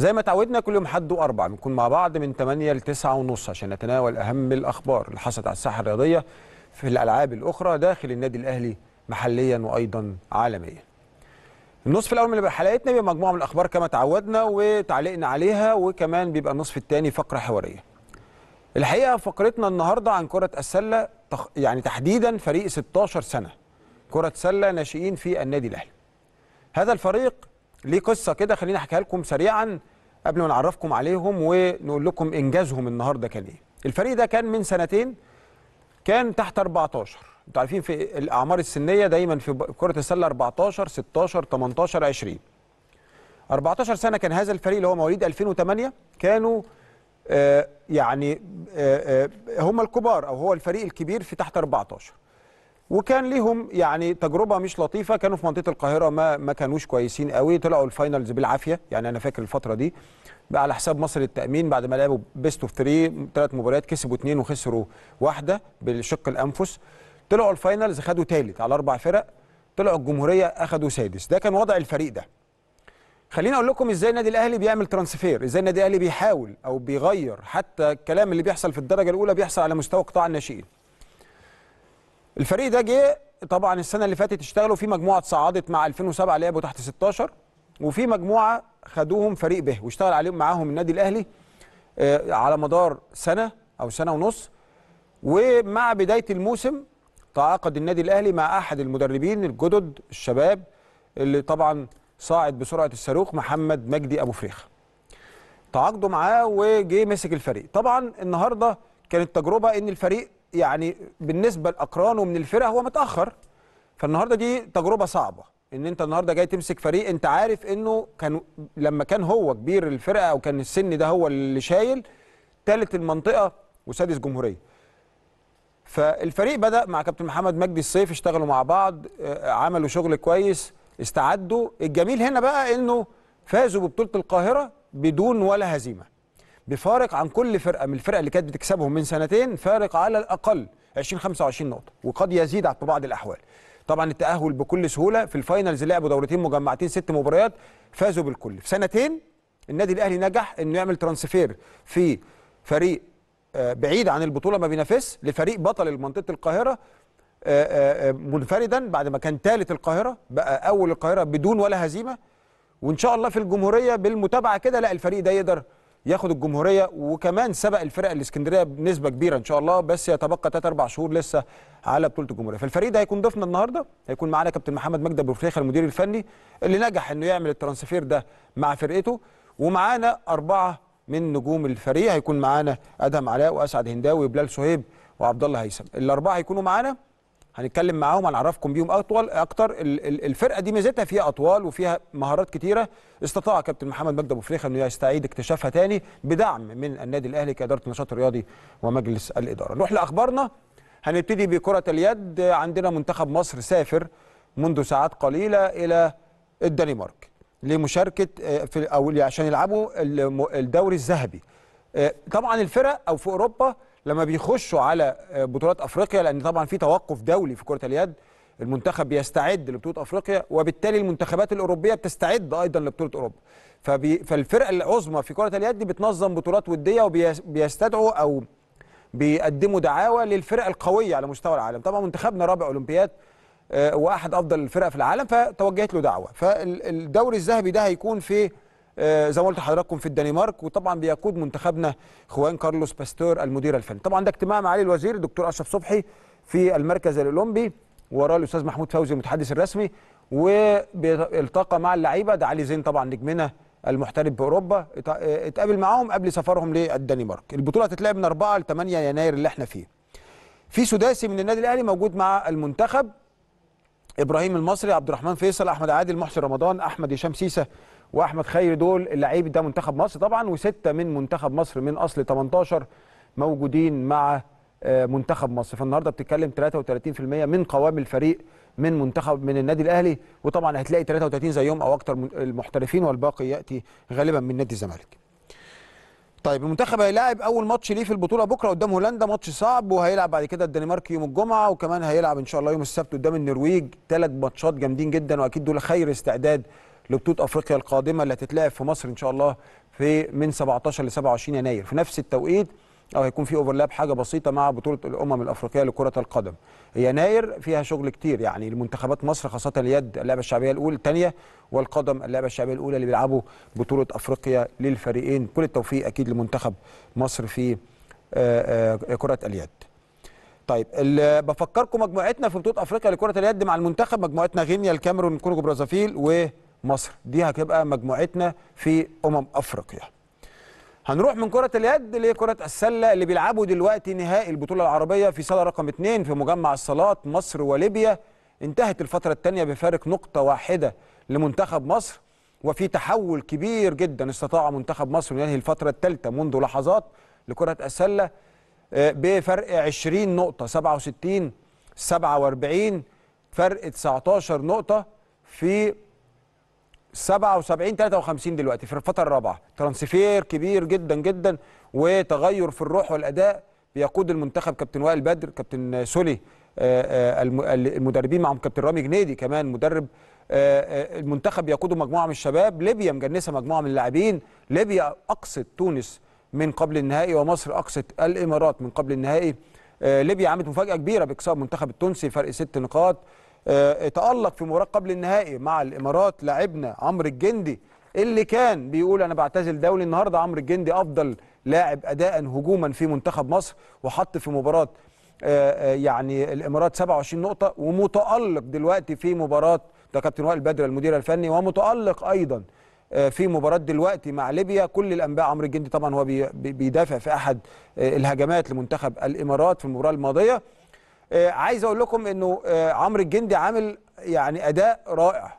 زي ما تعودنا كل يوم حد واربع بنكون مع بعض من 8 ل 9 ونص عشان نتناول اهم الاخبار اللي حصلت على الساحه الرياضيه في الالعاب الاخرى داخل النادي الاهلي محليا وايضا عالميا. النصف الاول من حلقتنا بيبقى مجموعه من الاخبار كما تعودنا وتعليقنا عليها وكمان بيبقى النصف الثاني فقره حواريه. الحقيقه فقرتنا النهارده عن كره السله تخ... يعني تحديدا فريق 16 سنه كره سله ناشئين في النادي الاهلي. هذا الفريق ليه قصه كده خليني احكيها لكم سريعا قبل ما نعرفكم عليهم ونقول لكم انجازهم النهارده كان ايه. الفريق ده كان من سنتين كان تحت 14 انتوا عارفين في الاعمار السنيه دايما في كره السله 14 16 18 20 14 سنه كان هذا الفريق اللي هو مواليد 2008 كانوا آه يعني آه آه هم الكبار او هو الفريق الكبير في تحت 14 وكان ليهم يعني تجربه مش لطيفه كانوا في منطقه القاهره ما ما كانوش كويسين قوي طلعوا الفاينلز بالعافيه يعني انا فاكر الفتره دي بقى على حساب مصر التامين بعد ما لعبوا بيست اوف 3 ثلاث مباريات كسبوا اثنين وخسروا واحده بالشق الانفس طلعوا الفاينلز خدوا ثالث على اربع فرق طلعوا الجمهوريه اخدوا سادس ده كان وضع الفريق ده خليني اقول لكم ازاي النادي الاهلي بيعمل ترانسفير ازاي النادي الاهلي بيحاول او بيغير حتى الكلام اللي بيحصل في الدرجه الاولى بيحصل على مستوى قطاع الناشئين الفريق ده جه طبعا السنه اللي فاتت اشتغلوا في مجموعه صعدت مع 2007 لعبوا تحت 16 وفي مجموعه خدوهم فريق به واشتغل عليهم معاهم النادي الاهلي على مدار سنه او سنه ونص ومع بدايه الموسم تعاقد النادي الاهلي مع احد المدربين الجدد الشباب اللي طبعا صاعد بسرعه الصاروخ محمد مجدي ابو فريخه تعاقدوا معاه وجه مسك الفريق طبعا النهارده كانت تجربه ان الفريق يعني بالنسبه لاقرانه من الفرق هو متاخر فالنهارده دي تجربه صعبه ان انت النهارده جاي تمسك فريق انت عارف انه كان لما كان هو كبير الفرقه او كان السن ده هو اللي شايل ثالث المنطقه وسادس جمهوريه فالفريق بدا مع كابتن محمد مجدي الصيف اشتغلوا مع بعض عملوا شغل كويس استعدوا الجميل هنا بقى انه فازوا ببطوله القاهره بدون ولا هزيمه بفارق عن كل فرقه من الفرق اللي كانت بتكسبهم من سنتين فارق على الاقل 20 25 نقطه وقد يزيد في بعض الاحوال طبعا التاهل بكل سهوله في الفاينلز لعبوا دورتين مجمعتين ست مباريات فازوا بالكل في سنتين النادي الاهلي نجح انه يعمل ترانسفير في فريق بعيد عن البطوله ما بينافسش لفريق بطل منطقه القاهره منفردا بعد ما كان ثالث القاهره بقى اول القاهره بدون ولا هزيمه وان شاء الله في الجمهوريه بالمتابعه كده لا الفريق ده يقدر ياخد الجمهوريه وكمان سبق الفرق الاسكندريه بنسبه كبيره ان شاء الله بس يتبقى 3 4 شهور لسه على بطوله الجمهوريه فالفريق ده هيكون ضيفنا النهارده هيكون معانا كابتن محمد مجدي ابو فريخه المدير الفني اللي نجح انه يعمل الترانسفير ده مع فرقته ومعانا اربعه من نجوم الفريق هيكون معانا ادهم علاء واسعد هنداوي وبلال صهيب وعبد الله هيثم الاربعه هيكونوا معانا هنتكلم معاهم هنعرفكم بيهم اطول اكتر الفرقه دي ميزتها فيها اطوال وفيها مهارات كتيره استطاع كابتن محمد مجدي ابو فريخه انه يستعيد اكتشافها تاني بدعم من النادي الاهلي كاداره النشاط الرياضي ومجلس الاداره نروح لاخبارنا هنبتدي بكره اليد عندنا منتخب مصر سافر منذ ساعات قليله الى الدنمارك لمشاركه في او عشان يلعبوا الدوري الذهبي طبعا الفرق او في اوروبا لما بيخشوا على بطولات افريقيا لان طبعا في توقف دولي في كره اليد المنتخب بيستعد لبطوله افريقيا وبالتالي المنتخبات الاوروبيه بتستعد ايضا لبطوله اوروبا فبي فالفرق العظمى في كره اليد بتنظم بطولات وديه وبيستدعوا او بيقدموا دعاوى للفرق القويه على مستوى العالم طبعا منتخبنا رابع اولمبياد واحد افضل الفرق في العالم فتوجهت له دعوه فالدوري الذهبي ده هيكون في زي ما قلت لحضراتكم في الدنمارك وطبعا بيقود منتخبنا خوان كارلوس باستور المدير الفني طبعا ده اجتماع معالي الوزير الدكتور اشرف صبحي في المركز الاولمبي وراه الاستاذ محمود فوزي المتحدث الرسمي والتقى مع اللعيبه ده علي زين طبعا نجمنا المحترف باوروبا اتقابل معاهم قبل سفرهم للدنمارك البطوله هتتلعب من 4 ل 8 يناير اللي احنا فيه في سداسي من النادي الاهلي موجود مع المنتخب ابراهيم المصري عبد الرحمن فيصل احمد عادل محسن رمضان احمد هشام سيسه واحمد خيري دول اللعيب ده منتخب مصر طبعا وسته من منتخب مصر من اصل 18 موجودين مع منتخب مصر فالنهارده بتتكلم 33% من قوام الفريق من منتخب من النادي الاهلي وطبعا هتلاقي 33 زيهم او اكتر المحترفين والباقي ياتي غالبا من نادي الزمالك. طيب المنتخب هيلاعب اول ماتش ليه في البطوله بكره قدام هولندا ماتش صعب وهيلعب بعد كده الدنمارك يوم الجمعه وكمان هيلعب ان شاء الله يوم السبت قدام النرويج ثلاث ماتشات جامدين جدا واكيد دول خير استعداد لبطوله افريقيا القادمه اللي هتتلعب في مصر ان شاء الله في في من 17 ل 27 يناير في نفس التوقيت او هيكون في اوفرلاب حاجه بسيطه مع بطوله الامم الافريقيه لكره القدم يناير فيها شغل كتير يعني لمنتخبات مصر خاصه اليد اللعبه الشعبيه الاولى الثانيه والقدم اللعبه الشعبيه الاولى اللي بيلعبوا بطوله افريقيا للفريقين كل التوفيق اكيد لمنتخب مصر في آه، آه، كره اليد طيب اللي بفكركم مجموعتنا في بطوله افريقيا لكره اليد مع المنتخب مجموعتنا غينيا الكاميرون كونغو برازافيل ومصر دي هتبقى مجموعتنا في امم افريقيا هنروح من كرة اليد لكرة السلة اللي بيلعبوا دلوقتي نهائي البطولة العربية في صالة رقم اثنين في مجمع الصالات مصر وليبيا انتهت الفترة الثانية بفارق نقطة واحدة لمنتخب مصر وفي تحول كبير جدا استطاع منتخب مصر ينهي الفترة الثالثة منذ لحظات لكرة السلة آه، بفرق 20 نقطة 67 47 فرق 19 نقطة في 77 53 دلوقتي في الفتره الرابعه ترانسفير كبير جدا جدا وتغير في الروح والاداء بيقود المنتخب كابتن وائل بدر كابتن سولي آه، آه، الم- المدربين معهم كابتن رامي جنيدي كمان مدرب آه، آه، المنتخب بيقوده مجموعه من الشباب ليبيا مجنسه مجموعه من اللاعبين ليبيا اقصت تونس من قبل النهائي ومصر اقصت الامارات من قبل النهائي آه، ليبيا عملت مفاجاه كبيره باقصاء المنتخب التونسي فرق ست نقاط آه، تألق في مباراة قبل النهائي مع الإمارات لاعبنا عمرو الجندي اللي كان بيقول أنا بعتزل دولي النهاردة عمرو الجندي أفضل لاعب أداء هجوما في منتخب مصر وحط في مباراة آه، آه، يعني الإمارات 27 نقطة ومتألق دلوقتي في مباراة ده كابتن وائل بدر المدير الفني ومتألق أيضا آه، في مباراة دلوقتي مع ليبيا كل الأنباء عمرو الجندي طبعا هو بي- بي- بيدافع في أحد آه، الهجمات لمنتخب الإمارات في المباراة الماضية آه، عايز اقول لكم انه آه، عمرو الجندي عامل يعني اداء رائع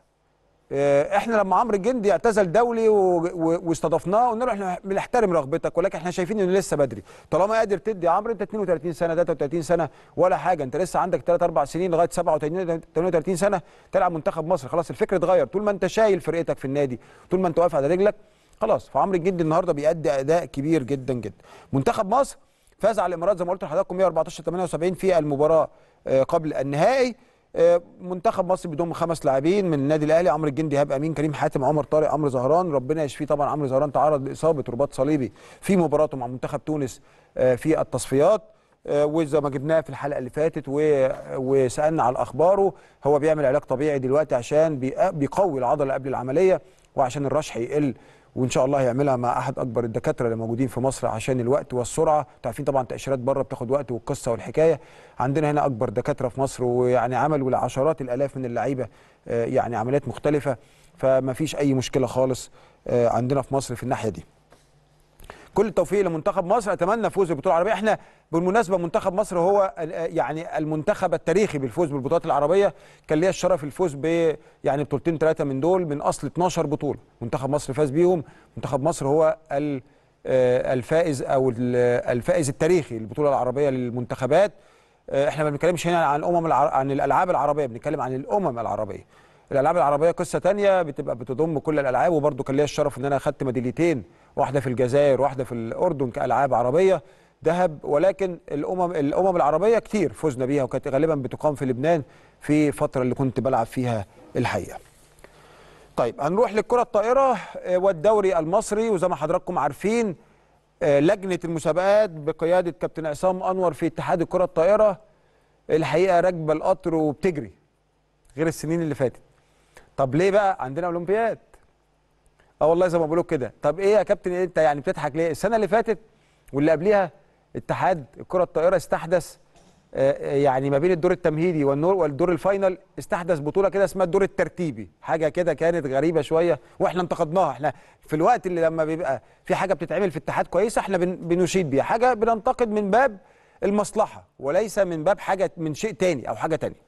آه، احنا لما عمرو الجندي اعتزل دولي و- و- واستضفناه قلنا له احنا بنحترم رغبتك ولكن احنا شايفين انه لسه بدري طالما قادر تدي يا عمرو انت 32 سنه 33 سنه ولا حاجه انت لسه عندك 3 4 سنين لغايه 37 38 سنه تلعب منتخب مصر خلاص الفكر اتغير طول ما انت شايل فرقتك في النادي طول ما انت واقف على رجلك خلاص فعمرو الجندي النهارده بيأدي اداء كبير جدا جدا منتخب مصر فاز على الامارات زي ما قلت لحضراتكم 114 78 في المباراه آه، قبل النهائي آه، منتخب مصر بيضم خمس لاعبين من النادي الاهلي عمرو الجندي هاب امين كريم حاتم عمر طارق عمرو زهران ربنا يشفيه طبعا عمرو زهران تعرض لاصابه رباط صليبي في مباراته مع منتخب تونس آه، في التصفيات آه، وزي ما جبناه في الحلقه اللي فاتت و- وسالنا على اخباره هو بيعمل علاج طبيعي دلوقتي عشان بيق- بيقوي العضله قبل العمليه وعشان الرشح يقل وان شاء الله هيعملها مع احد اكبر الدكاتره اللي موجودين في مصر عشان الوقت والسرعه انتوا عارفين طبعا تاشيرات بره بتاخد وقت والقصه والحكايه عندنا هنا اكبر دكاتره في مصر ويعني عملوا لعشرات الالاف من اللعيبه آه، يعني عمليات مختلفه فما فيش اي مشكله خالص آه، عندنا في مصر في الناحيه دي كل التوفيق لمنتخب مصر اتمنى فوز بالبطوله العربيه احنا بالمناسبه منتخب مصر هو ال- يعني المنتخب التاريخي بالفوز بالبطولات العربيه كان ليا الشرف الفوز ب يعني بطولتين ثلاثه من دول من اصل 12 بطوله منتخب مصر فاز بيهم منتخب مصر هو ال- آه، الفائز او ال- الفائز التاريخي للبطوله العربيه للمنتخبات آه، احنا ما بنتكلمش هنا عن الامم الع... عن الالعاب العربيه بنتكلم عن الامم العربيه الالعاب العربيه قصه تانية بتبقى بتضم كل الالعاب وبرضه كان ليا الشرف ان انا اخدت ميداليتين واحده في الجزائر واحده في الاردن كالعاب عربيه ذهب ولكن الامم الامم العربيه كتير فزنا بيها وكانت غالبا بتقام في لبنان في الفتره اللي كنت بلعب فيها الحقيقه طيب هنروح للكره الطائره آه، والدوري المصري وزي ما حضراتكم عارفين آه، لجنه المسابقات بقياده كابتن عصام انور في اتحاد الكره الطائره الحقيقه راكبه القطر وبتجري غير السنين اللي فاتت طب ليه بقى عندنا اولمبياد اه والله زي ما بقولوا كده طب ايه يا كابتن انت يعني بتضحك ليه السنه اللي فاتت واللي قبليها اتحاد الكره الطائره استحدث آه، آه، يعني ما بين الدور التمهيدي والنور والدور الفاينل استحدث بطوله كده اسمها الدور الترتيبي حاجه كده كانت غريبه شويه واحنا انتقدناها احنا في الوقت اللي لما بيبقى في حاجه بتتعمل في اتحاد كويسه احنا بن- بنشيد بيها حاجه بننتقد من باب المصلحه وليس من باب حاجه من شيء تاني او حاجه تانية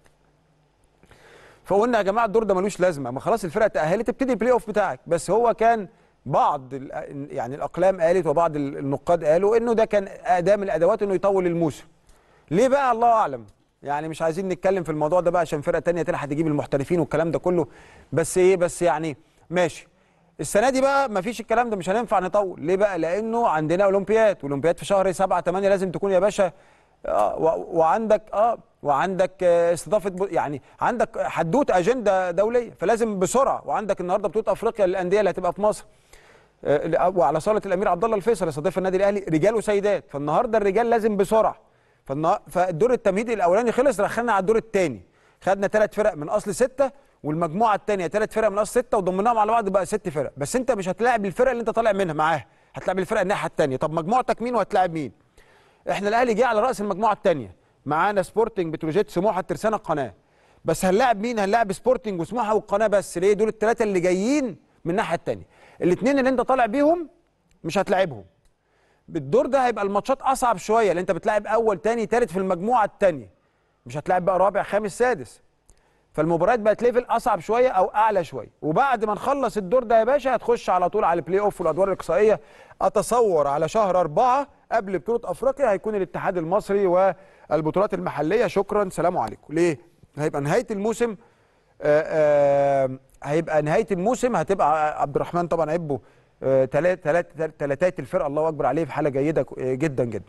فقلنا يا جماعه الدور ده ملوش لازمه ما خلاص الفرقه تاهلت تبتدي البلاي اوف بتاعك بس هو كان بعض ال- يعني الاقلام قالت وبعض ال- النقاد قالوا انه ده كان اداه من الادوات انه يطول الموسم ليه بقى الله اعلم يعني مش عايزين نتكلم في الموضوع ده بقى عشان فرقه تانية تلحق تجيب المحترفين والكلام ده كله بس ايه بس يعني ماشي السنه دي بقى مفيش الكلام ده مش هننفع نطول ليه بقى لانه عندنا اولمبياد واولمبياد في شهر 7 8 لازم تكون يا باشا اه و- وعندك اه وعندك آه، استضافه ب- يعني عندك حدوته اجنده دوليه فلازم بسرعه وعندك النهارده بطوله افريقيا للانديه اللي هتبقى في مصر آه، وعلى صاله الامير عبد الله الفيصل يستضيف النادي الاهلي رجال وسيدات فالنهارده الرجال لازم بسرعه فالنا- فالدور التمهيدي الاولاني خلص دخلنا على الدور الثاني خدنا ثلاث فرق من اصل سته والمجموعه الثانيه ثلاث فرق من اصل سته وضمناهم على بعض بقى ست فرق بس انت مش هتلاعب الفرق اللي انت طالع منها معاها هتلاعب الفرق الناحيه الثانيه طب مجموعتك مين وهتلاعب مين احنا الاهلي جه على راس المجموعه الثانيه معانا سبورتنج بتروجيت سموحه الترسانه القناه بس هنلاعب مين هنلاعب سبورتنج وسموحه والقناه بس ليه دول الثلاثه اللي جايين من الناحيه الثانيه الاثنين اللي انت طالع بيهم مش هتلاعبهم بالدور ده هيبقى الماتشات اصعب شويه لان انت بتلاعب اول تاني تالت في المجموعه الثانيه مش هتلاعب بقى رابع خامس سادس فالمباريات بقت ليفل اصعب شويه او اعلى شويه وبعد ما نخلص الدور ده يا باشا هتخش على طول على البلاي اوف والادوار الاقصائيه اتصور على شهر أربعة قبل بطوله افريقيا هيكون الاتحاد المصري والبطولات المحليه شكرا سلام عليكم ليه هيبقى نهايه الموسم آه، آه، هيبقى نهايه الموسم هتبقى عبد الرحمن طبعا عبه ثلاث ثلاث ثلاثات الفرقه الله اكبر عليه في حاله جيده آه، جدا جدا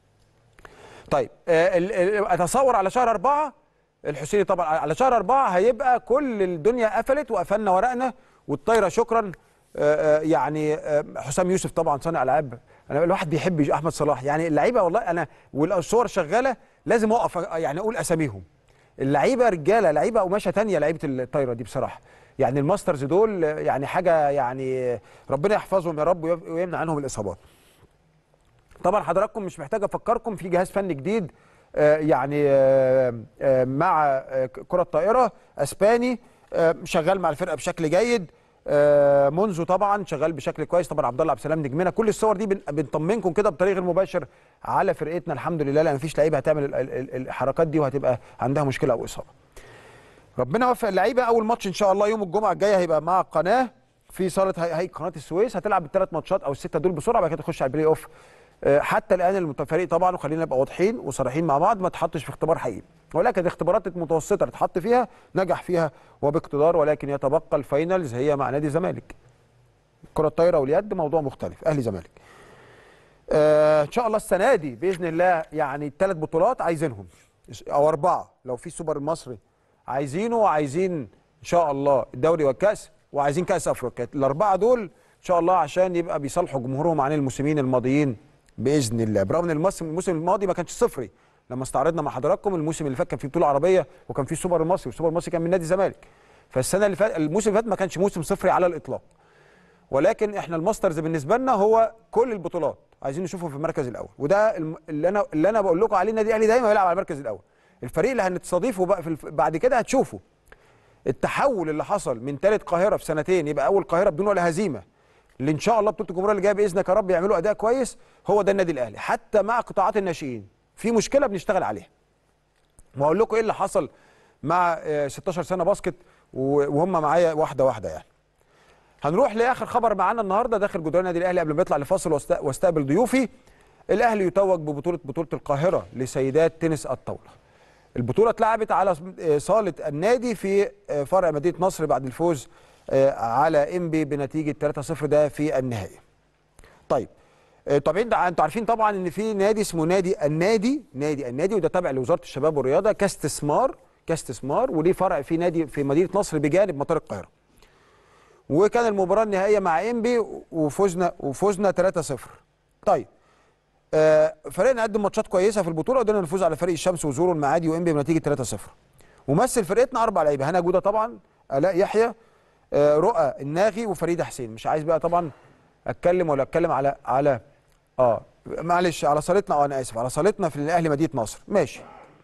طيب آه، ال- ال- اتصور على شهر أربعة الحسيني طبعا على شهر أربعة هيبقى كل الدنيا قفلت وقفلنا ورقنا والطايرة شكرا آه، آه، يعني آه، حسام يوسف طبعا صانع العاب انا الواحد بيحب يج- احمد صلاح يعني اللعيبه والله انا والصور شغاله لازم اقف يعني اقول اساميهم اللعيبه رجاله لعيبه قماشه تانية لعيبه الطايره دي بصراحه يعني الماسترز دول آه، يعني حاجه يعني ربنا يحفظهم يا رب ويف- ويمنع عنهم الاصابات طبعا حضراتكم مش محتاج افكركم في جهاز فني جديد آه، يعني آه، آه، مع آه، كره الطائره اسباني آه، شغال مع الفرقه بشكل جيد آه، منذ طبعا شغال بشكل كويس طبعا عبد الله عبد السلام نجمنا كل الصور دي بن- بنطمنكم كده بطريق غير مباشر على فرقتنا الحمد لله لان مفيش لعيبه هتعمل ال- ال- ال- الحركات دي وهتبقى عندها مشكله او اصابه ربنا يوفق اللعيبه اول ماتش ان شاء الله يوم الجمعه الجايه هيبقى مع قناه في صاله هي هي قناه السويس هتلعب الثلاث ماتشات او السته دول بسرعه بعد كده تخش على البلاي اوف آه، حتى الان المتفريق طبعا وخلينا نبقى واضحين وصريحين مع بعض ما تحطش في اختبار حقيقي ولكن اختبارات متوسطه تتحط فيها نجح فيها وباقتدار ولكن يتبقى الفاينلز هي مع نادي الزمالك كره الطايره واليد موضوع مختلف اهلي زمالك آه ان شاء الله السنه دي باذن الله يعني ثلاث بطولات عايزينهم او اربعه لو في سوبر المصري عايزينه وعايزين ان شاء الله الدوري والكاس وعايزين كاس افريقيا الاربعه دول ان شاء الله عشان يبقى بيصالحوا جمهورهم عن الموسمين الماضيين باذن الله برغم ان الموسم الموسم الماضي ما كانش صفري لما استعرضنا مع حضراتكم الموسم اللي فات كان فيه بطوله عربيه وكان فيه السوبر المصري والسوبر المصري كان من نادي الزمالك فالسنه اللي فات الموسم اللي فات ما كانش موسم صفري على الاطلاق ولكن احنا الماسترز بالنسبه لنا هو كل البطولات عايزين نشوفه في المركز الاول وده الم- اللي انا اللي انا بقول لكم عليه النادي الاهلي دايما بيلعب على المركز الاول الفريق اللي هنستضيفه بقى في الف... بعد كده هتشوفوا التحول اللي حصل من ثالث قاهره في سنتين يبقى اول قاهره بدون ولا هزيمه اللي ان شاء الله بطوله الجمهوريه اللي جايه باذنك يا رب يعملوا اداء كويس هو ده النادي الاهلي حتى مع قطاعات الناشئين في مشكله بنشتغل عليها واقول لكم ايه اللي حصل مع آه، 16 سنه باسكت و- وهم معايا واحده واحده يعني هنروح لاخر خبر معانا النهارده داخل جدران النادي الاهلي قبل ما يطلع لفاصل واست- واستقبل ضيوفي الاهلي يتوج ببطوله بطوله القاهره لسيدات تنس الطاوله البطوله اتلعبت على آه، صاله النادي في آه، فرع مدينه نصر بعد الفوز آه، على انبي بنتيجه 3-0 ده في النهائي طيب آه، طبعا ده انتوا عارفين طبعا ان في نادي اسمه نادي النادي نادي النادي وده تابع لوزاره الشباب والرياضه كاستثمار كاستثمار وليه فرع في نادي في مدينه نصر بجانب مطار القاهره وكان المباراه النهائيه مع انبي وفوزنا وفوزنا 3-0 طيب آه فريقنا قدم ماتشات كويسه في البطوله قدرنا نفوز على فريق الشمس وزورو المعادي وانبي بنتيجه 3-0 ومثل فرقتنا اربع لعيبه هنا جوده طبعا الاء يحيى آه رؤى الناغي وفريده حسين مش عايز بقى طبعا اتكلم ولا اتكلم على على اه معلش على صالتنا اه انا اسف على صالتنا في الاهلي مدينه نصر ماشي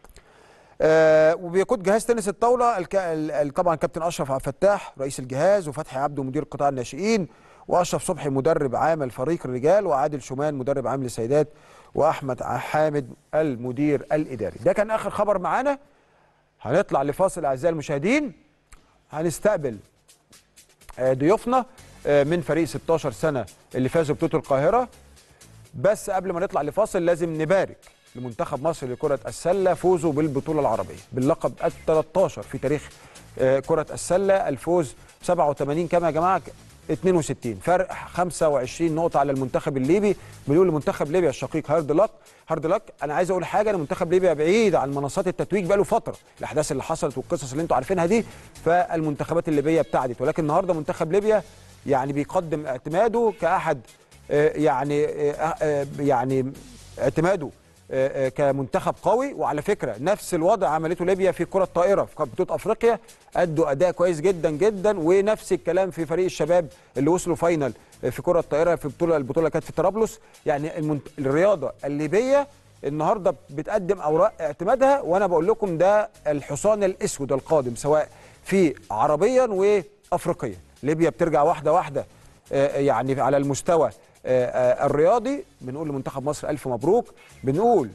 آه وبيقود جهاز تنس الطاوله الك... ال- ال- طبعا كابتن اشرف عبد الفتاح رئيس الجهاز وفتحي عبده مدير قطاع الناشئين واشرف صبحي مدرب عام الفريق الرجال وعادل شومان مدرب عام للسيدات واحمد حامد المدير الاداري ده كان اخر خبر معانا هنطلع لفاصل اعزائي المشاهدين هنستقبل آه، ضيوفنا آه، من فريق 16 سنه اللي فازوا ببطوله القاهره بس قبل ما نطلع لفاصل لازم نبارك لمنتخب مصر لكرة السلة فوزه بالبطولة العربية باللقب ال 13 في تاريخ آه، كرة السلة الفوز 87 كام يا جماعة 62 فرق 25 نقطة على المنتخب الليبي بنقول لمنتخب ليبيا الشقيق هارد لك هارد لك انا عايز اقول حاجة ان منتخب ليبيا بعيد عن منصات التتويج بقاله فترة الاحداث اللي حصلت والقصص اللي انتوا عارفينها دي فالمنتخبات الليبية ابتعدت ولكن النهارده منتخب ليبيا يعني بيقدم اعتماده كاحد آه، يعني آه، آه، يعني اعتماده آه، آه، كمنتخب قوي وعلى فكره نفس الوضع عملته ليبيا في كره الطائره في بطوله افريقيا ادوا اداء كويس جدا جدا ونفس الكلام في فريق الشباب اللي وصلوا فاينل في كره الطائره في بطوله البطوله اللي كانت في طرابلس يعني المنت... الرياضه الليبيه النهارده بتقدم اوراق اعتمادها وانا بقول لكم ده الحصان الاسود القادم سواء في عربيا وافريقيا ليبيا بترجع واحده واحده آه، يعني على المستوى آه، آه، الرياضي بنقول لمنتخب مصر الف مبروك بنقول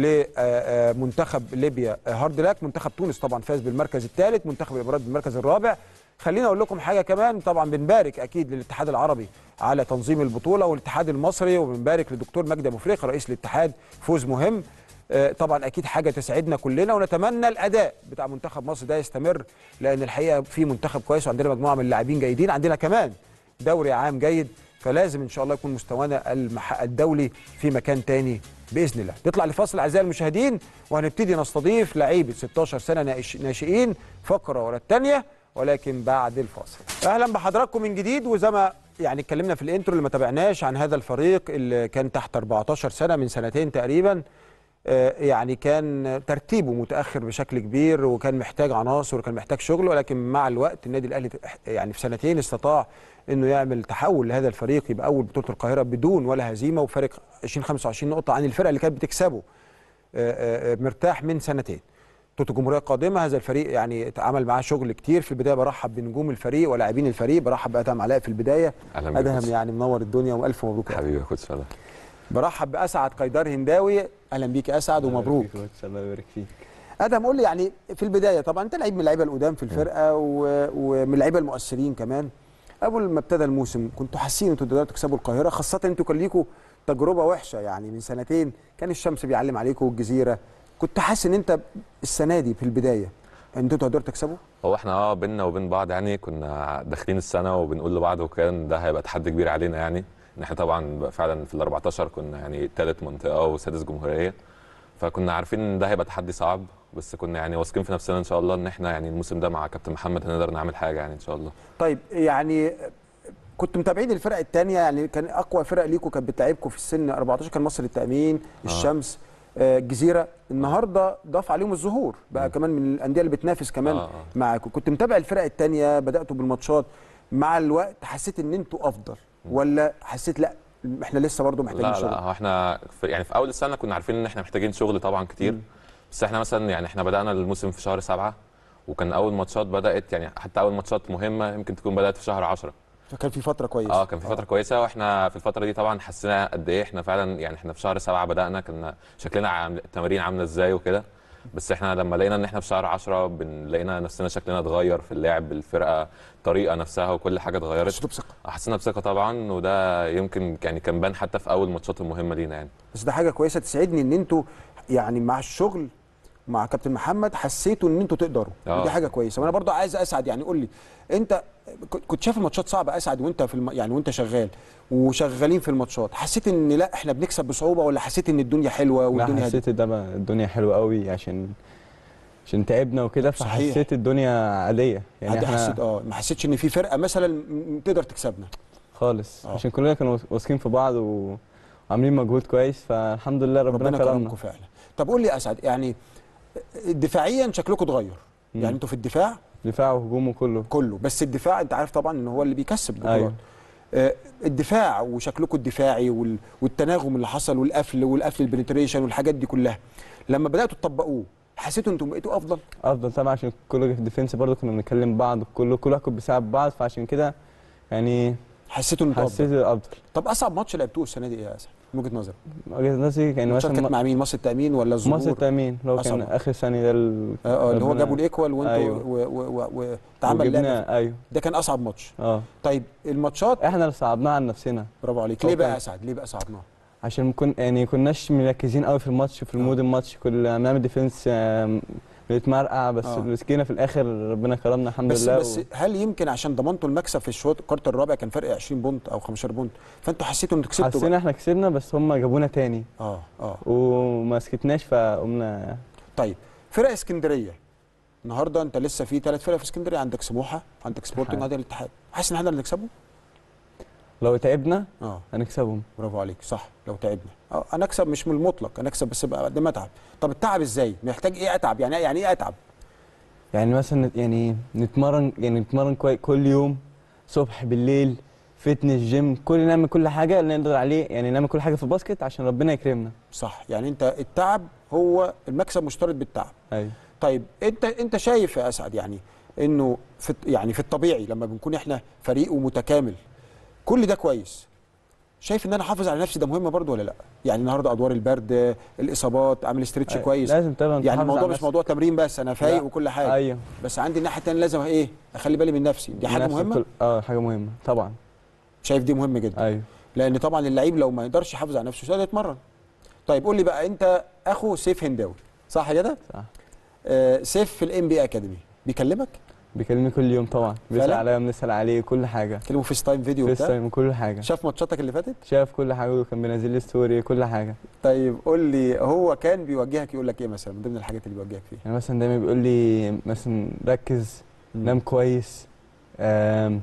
لمنتخب ليبيا آه، هارد لاك منتخب تونس طبعا فاز بالمركز الثالث منتخب الامارات بالمركز الرابع خلينا اقول لكم حاجه كمان طبعا بنبارك اكيد للاتحاد العربي على تنظيم البطوله والاتحاد المصري وبنبارك للدكتور مجدي ابو فريق رئيس الاتحاد فوز مهم آه، طبعا اكيد حاجه تسعدنا كلنا ونتمنى الاداء بتاع منتخب مصر ده يستمر لان الحقيقه في منتخب كويس وعندنا مجموعه من اللاعبين جيدين عندنا كمان دوري عام جيد فلازم ان شاء الله يكون مستوانا المح... الدولي في مكان تاني باذن الله نطلع لفاصل اعزائي المشاهدين وهنبتدي نستضيف لعيبه 16 سنه ناش- ناشئين فقره ورا الثانيه ولكن بعد الفاصل اهلا بحضراتكم من جديد وزي ما يعني اتكلمنا في الانترو اللي ما تابعناش عن هذا الفريق اللي كان تحت 14 سنه من سنتين تقريبا آه، يعني كان ترتيبه متاخر بشكل كبير وكان محتاج عناصر وكان محتاج شغل ولكن مع الوقت النادي الاهلي يعني في سنتين استطاع انه يعمل تحول لهذا الفريق يبقى اول بطوله القاهره بدون ولا هزيمه وفارق 20 25 نقطه عن الفرقه اللي كانت بتكسبه آه، آه، مرتاح من سنتين بطوله الجمهوريه القادمه هذا الفريق يعني اتعمل معاه شغل كتير في البدايه برحب بنجوم الفريق ولاعبين الفريق برحب بادهم علاء في البدايه اهلا بيك ادهم كوتش. يعني منور الدنيا والف مبروك يا أدهم. حبيبي يا كوتش فلا برحب باسعد قيدار هنداوي اهلا بيك يا اسعد ومبروك الله يبارك فيك ادهم قول لي يعني في البدايه طبعا انت لعيب من اللعيبه القدام في الفرقه و- ومن اللعيبه المؤثرين كمان اول ما ابتدى الموسم كنتوا حاسين انتوا تقدروا تكسبوا القاهره خاصه انتوا كان ليكوا تجربه وحشه يعني من سنتين كان الشمس بيعلم عليكم والجزيره كنت حاسس ان انت السنه دي في البدايه ان انتوا تقدروا تكسبوا هو احنا اه بينا وبين بعض يعني كنا داخلين السنه وبنقول لبعض وكان ده هيبقى تحدي كبير علينا يعني ان احنا طبعا فعلا في ال 14 كنا يعني ثالث منطقه وسادس جمهوريه فكنا عارفين ان ده هيبقى تحدي صعب بس كنا يعني واثقين في نفسنا ان شاء الله ان احنا يعني الموسم ده مع كابتن محمد هنقدر نعمل حاجه يعني ان شاء الله طيب يعني كنتوا متابعين الفرق الثانيه يعني كان اقوى فرق ليكوا كانت بتلعبكم في السن 14 كان مصر التامين الشمس آه، الجزيره النهارده ضاف عليهم الظهور بقى كمان من الانديه اللي بتنافس كمان آه، آه. معاكم كنت متابع الفرق الثانيه بداتوا بالماتشات مع الوقت حسيت ان انتوا افضل ولا حسيت لا احنا لسه برضه محتاجين لا شغل لا هو احنا في يعني في اول السنه كنا عارفين ان احنا محتاجين شغل طبعا كتير بس احنا مثلا يعني احنا بدانا الموسم في شهر سبعة وكان اول ماتشات بدات يعني حتى اول ماتشات مهمه يمكن تكون بدات في شهر 10 فكان في فتره كويسه اه كان في فتره كويسه واحنا في الفتره دي طبعا حسينا قد ايه احنا فعلا يعني احنا في شهر سبعة بدانا كنا شكلنا عامل التمارين عامله ازاي وكده بس احنا لما لقينا ان احنا في شهر 10 بن- لقينا نفسنا شكلنا اتغير في اللعب الفرقه الطريقه نفسها وكل حاجه اتغيرت حسيتوا بثقه حسينا بثقه طبعا وده يمكن يعني كان بان حتى في اول ماتشات المهمه لينا يعني بس ده حاجه كويسه تسعدني ان انتوا يعني مع الشغل مع كابتن محمد حسيتوا ان انتوا تقدروا آه. ودي حاجه كويسه وانا برضو عايز اسعد يعني قول لي انت ك- كنت شايف الماتشات صعبه اسعد وانت في الم... يعني وانت شغال وشغالين في الماتشات حسيت ان لا احنا بنكسب بصعوبه ولا حسيت ان الدنيا حلوه لا والدنيا هادية؟ حسيت ده بقى الدنيا حلوه قوي عشان عشان تعبنا وكده صحيح. فحسيت الدنيا عاديه يعني عادي احنا حسيت اه ما حسيتش ان في فرقه مثلا م- تقدر تكسبنا خالص آه. عشان كلنا كانوا واثقين في بعض و- وعاملين مجهود كويس فالحمد لله ربنا, ربنا كرمنا كرمكم فعلا طب قول لي يا اسعد يعني دفاعيا شكلكم اتغير مم. يعني انتوا في الدفاع دفاع وهجوم وكله كله بس الدفاع انت عارف طبعا ان هو اللي بيكسب بطولات أيوة. آه، الدفاع وشكلكم الدفاعي وال- والتناغم اللي حصل والقفل والقفل البنتريشن والحاجات دي كلها لما بداتوا تطبقوه حسيتوا انتم بقيتوا افضل افضل طبعا عشان كله في الديفنس برضه كنا بنتكلم بعض كله كل واحد بيساعد بعض فعشان كده يعني حسيتوا ان انتوا افضل حسيت افضل طب اصعب ماتش لعبتوه السنه دي ايه يا اسف من وجهه نظرك وجهه نظري كان الماتشات مثلا كانت مع مين مصر التامين ولا الظهور مصر التامين اللي هو كان أصعب. اخر ثانيه ده ال- اه آه، اللي هو ربنا- جابوا الايكوال وانتوا أيوة. و- و- و- واتعمل لعبه وجبنا ايوه ده كان اصعب ماتش اه طيب الماتشات احنا اللي صعبناها عن نفسنا برافو عليك هو ليه بقى كان- يا اسعد ليه بقى صعبناه عشان كن يعني كناش مركزين قوي في الماتش في المود الماتش كنا بنعمل ديفنس آم، بنتمرقع بس آه. مسكينا في الاخر ربنا كرمنا الحمد بس لله بس و... هل يمكن عشان ضمنتوا المكسب في الشوط الكارت الرابع كان فرق 20 بونت او 15 بونت فانتوا حسيتوا انكم كسبتوا بقى؟ حسينا احنا كسبنا بس هم جابونا تاني اه اه وما سكتناش فقمنا طيب فرق اسكندريه النهارده انت لسه في ثلاث فرق في اسكندريه عندك سموحه عندك سبورتنج اتحاد. عندك الاتحاد حاسس ان احنا اللي نكسبه لو تعبنا اه هنكسبهم برافو عليك صح لو تعبنا اه انا اكسب مش من المطلق انا اكسب بس بقى قد ما اتعب طب التعب ازاي محتاج ايه اتعب يعني يعني ايه اتعب يعني مثلا نت- يعني نتمرن يعني نتمرن كوي كل يوم صبح بالليل فتنس جيم كل نعمل كل حاجه اللي نقدر عليه يعني نعمل كل حاجه في الباسكت عشان ربنا يكرمنا صح يعني انت التعب هو المكسب مشترط بالتعب ايوه طيب انت انت شايف يا اسعد يعني انه في يعني في الطبيعي لما بنكون احنا فريق ومتكامل كل ده كويس شايف ان انا احافظ على نفسي ده مهم برضو ولا لا يعني النهارده ادوار البرد الاصابات اعمل استرتش أيوة. كويس لازم طبعا يعني تحافظ الموضوع على مش نفسك. موضوع تمرين بس انا فايق لا. وكل حاجه ايوه بس عندي الناحيه الثانيه لازم ايه اخلي بالي من نفسي دي حاجه نفسك مهمه كل... اه حاجه مهمه طبعا شايف دي مهم جدا ايوه لان طبعا اللعيب لو ما يقدرش يحافظ على نفسه مش هيقدر يتمرن طيب قول لي بقى انت اخو سيف هنداوي صح كده صح آه سيف في الام بي اكاديمي بيكلمك بيكلمني كل يوم طبعا بيسال فعلا؟ عليا بنسال عليه كل حاجه كلمه فيس تايم فيديو فيس وبتاع تايم كل حاجه شاف ماتشاتك اللي فاتت شاف كل حاجه وكان بينزل لي ستوري كل حاجه طيب قول لي هو كان بيوجهك يقول لك ايه مثلا من ضمن الحاجات اللي بيوجهك فيها يعني مثلا دايما بيقول لي مثلا ركز نام كويس آم،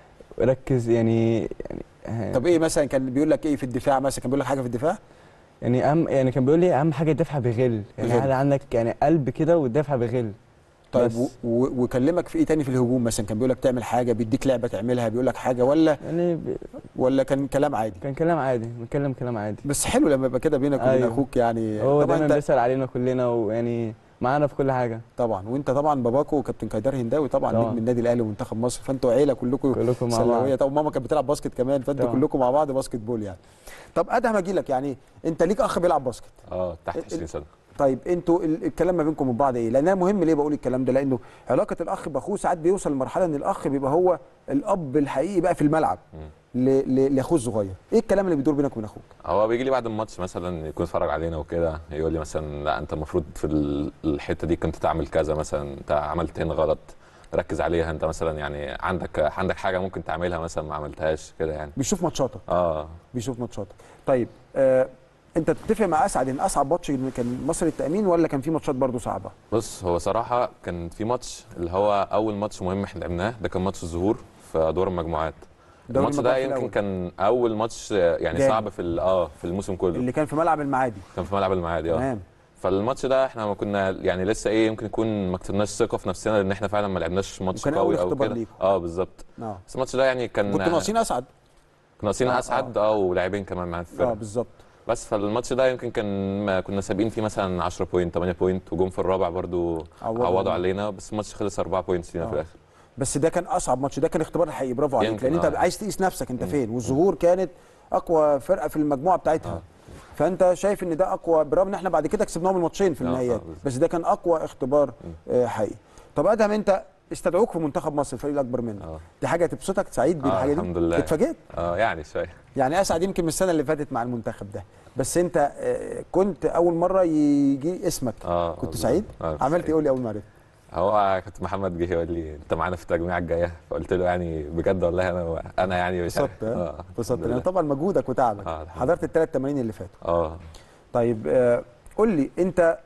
ركز يعني يعني آه، طب ايه مثلا كان بيقول لك ايه في الدفاع مثلا كان بيقول لك حاجه في الدفاع يعني اهم يعني كان بيقول لي اهم حاجه الدفع بغل يعني بغل. عادي عندك يعني قلب كده والدفع بغل طيب بس. و- و- وكلمك في ايه تاني في الهجوم مثلا كان بيقول لك تعمل حاجه بيديك لعبه تعملها بيقول لك حاجه ولا يعني ب- ولا كان كلام عادي كان كلام عادي بنتكلم كلام عادي بس حلو لما يبقى كده بينك وبين أيوه. اخوك يعني هو طبعا دايما انت بيسال علينا كلنا ويعني معانا في كل حاجه طبعا وانت طبعا باباكو كابتن كايدار هنداوي طبعا طبعا. نجم النادي الاهلي ومنتخب مصر فانتوا عيله كلكم كلكم مع بعض سلاويه طب ماما كانت بتلعب باسكت كمان فانتوا طبعا. كلكم مع بعض باسكت بول يعني طب ادهم اجي لك يعني انت ليك اخ بيلعب باسكت اه تحت ال- 20 سنه طيب انتوا ال- الكلام ما بينكم وبين بعض ايه؟ لانها مهم ليه بقول الكلام ده؟ لانه علاقه الاخ باخوه ساعات بيوصل لمرحله ان الاخ بيبقى هو الاب الحقيقي بقى في الملعب مم. ل- ل- لاخوه الصغير. ايه الكلام اللي بيدور بينك وبين اخوك؟ هو بيجي لي بعد الماتش مثلا يكون اتفرج علينا وكده يقول لي مثلا لا انت المفروض في ال- الحته دي كنت تعمل كذا مثلا انت عملت هنا غلط ركز عليها انت مثلا يعني عندك عندك حاجه ممكن تعملها مثلا ما عملتهاش كده يعني بيشوف ماتشاتك اه بيشوف ماتشاتك. طيب آه انت تتفق مع اسعد ان اصعب ماتش كان مصر التامين ولا كان في ماتشات برضو صعبه؟ بص هو صراحه كان في ماتش اللي هو اول ماتش مهم احنا لعبناه ده كان ماتش الظهور في دور المجموعات دوري الماتش ده المجموعات يمكن الأول. كان اول ماتش يعني جامد. صعب في ال- اه في الموسم كله اللي كان في ملعب المعادي كان في ملعب المعادي اه تمام فالماتش ده احنا ما كنا يعني لسه ايه يمكن يكون ما كسبناش ثقه في نفسنا لان احنا فعلا ما لعبناش ماتش وكان أول قوي او اختبار كده ليكم. اه بالظبط اه بس الماتش ده يعني كان كنتوا ناقصين اسعد كنا ناقصين آه، اسعد اه ولاعبين كمان معانا في اه الفرقه بالظبط بس فالماتش ده يمكن كان ما كنا سابقين فيه مثلا 10 بوينت 8 بوينت وجم في الرابع برضو عوضوا عوضوا علينا. علينا بس الماتش خلص 4 بوينتس لينا آه. في الاخر بس ده كان اصعب ماتش ده كان اختبار حقيقي برافو عليك يمكن، لان انت آه. عايز تقيس نفسك انت مم. فين والظهور كانت اقوى فرقه في المجموعه بتاعتها آه. فانت شايف ان ده اقوى برغم ان احنا بعد كده كسبناهم الماتشين في آه، النهائيات آه، بالظبط. بس ده كان اقوى اختبار آه، حقيقي طب ادهم انت استدعوك في منتخب مصر الفريق الاكبر منك اه دي حاجه تبسطك سعيد آه، بالحاجه دي الحمد لله. اتفاجئت اه يعني شويه يعني اسعد يمكن من السنه اللي فاتت مع المنتخب ده بس انت آه، كنت اول مره يجي اسمك اه كنت بالظبط. سعيد آه، كنت عملت سعيد. ايه قول لي اول ما عرفت هو كابتن محمد جه يقول لي انت معانا في التجميعه الجايه فقلت له يعني بجد والله انا انا يعني مش عارف. اتبسطت ها؟ اه اتبسطت الحمد لان لله. طبعا مجهودك وتعبك آه، الحمد حضرت الثلاث تمارين اللي فاتوا اه طيب آه، قول لي انت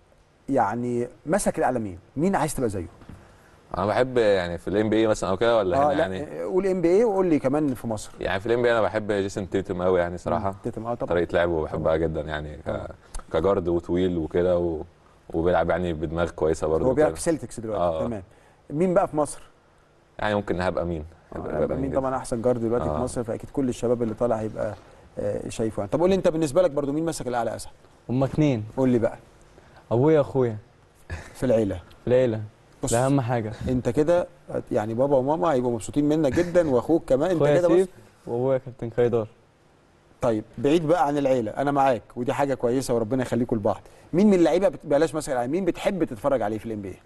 يعني مسك الاعلاميين مين عايز تبقى زيه انا بحب يعني في الام بي اي مثلا او كده ولا اه هنا لا يعني آه، قول ام بي اي وقول لي كمان في مصر يعني في الام بي انا بحب جيسون تيتم قوي يعني صراحه تتم اه طبعا طريقه لعبه بحبها جدا يعني ك... كجارد وطويل وكده و... وبيلعب يعني بدماغ كويسه برضه هو بيلعب وكده. في سيلتكس دلوقتي آه. تمام مين بقى في مصر؟ يعني ممكن هبقى مين آه، يبقى مين جدا. طبعا احسن جارد دلوقتي في آه. مصر فاكيد كل الشباب اللي طالع هيبقى آه، شايفه يعني طب قول لي انت بالنسبه لك برضو مين مسك الاعلى اسعد؟ هما اتنين قول لي بقى ابويا واخويا في العيله في العيله بص ده اهم حاجه انت كده يعني بابا وماما هيبقوا مبسوطين منك جدا واخوك كمان انت اخويا كده بص سيف وابويا كابتن كايدار طيب بعيد بقى عن العيله انا معاك ودي حاجه كويسه وربنا يخليكم لبعض مين من اللعيبه بت- بلاش مثلا يعني مين بتحب تتفرج عليه في الام بي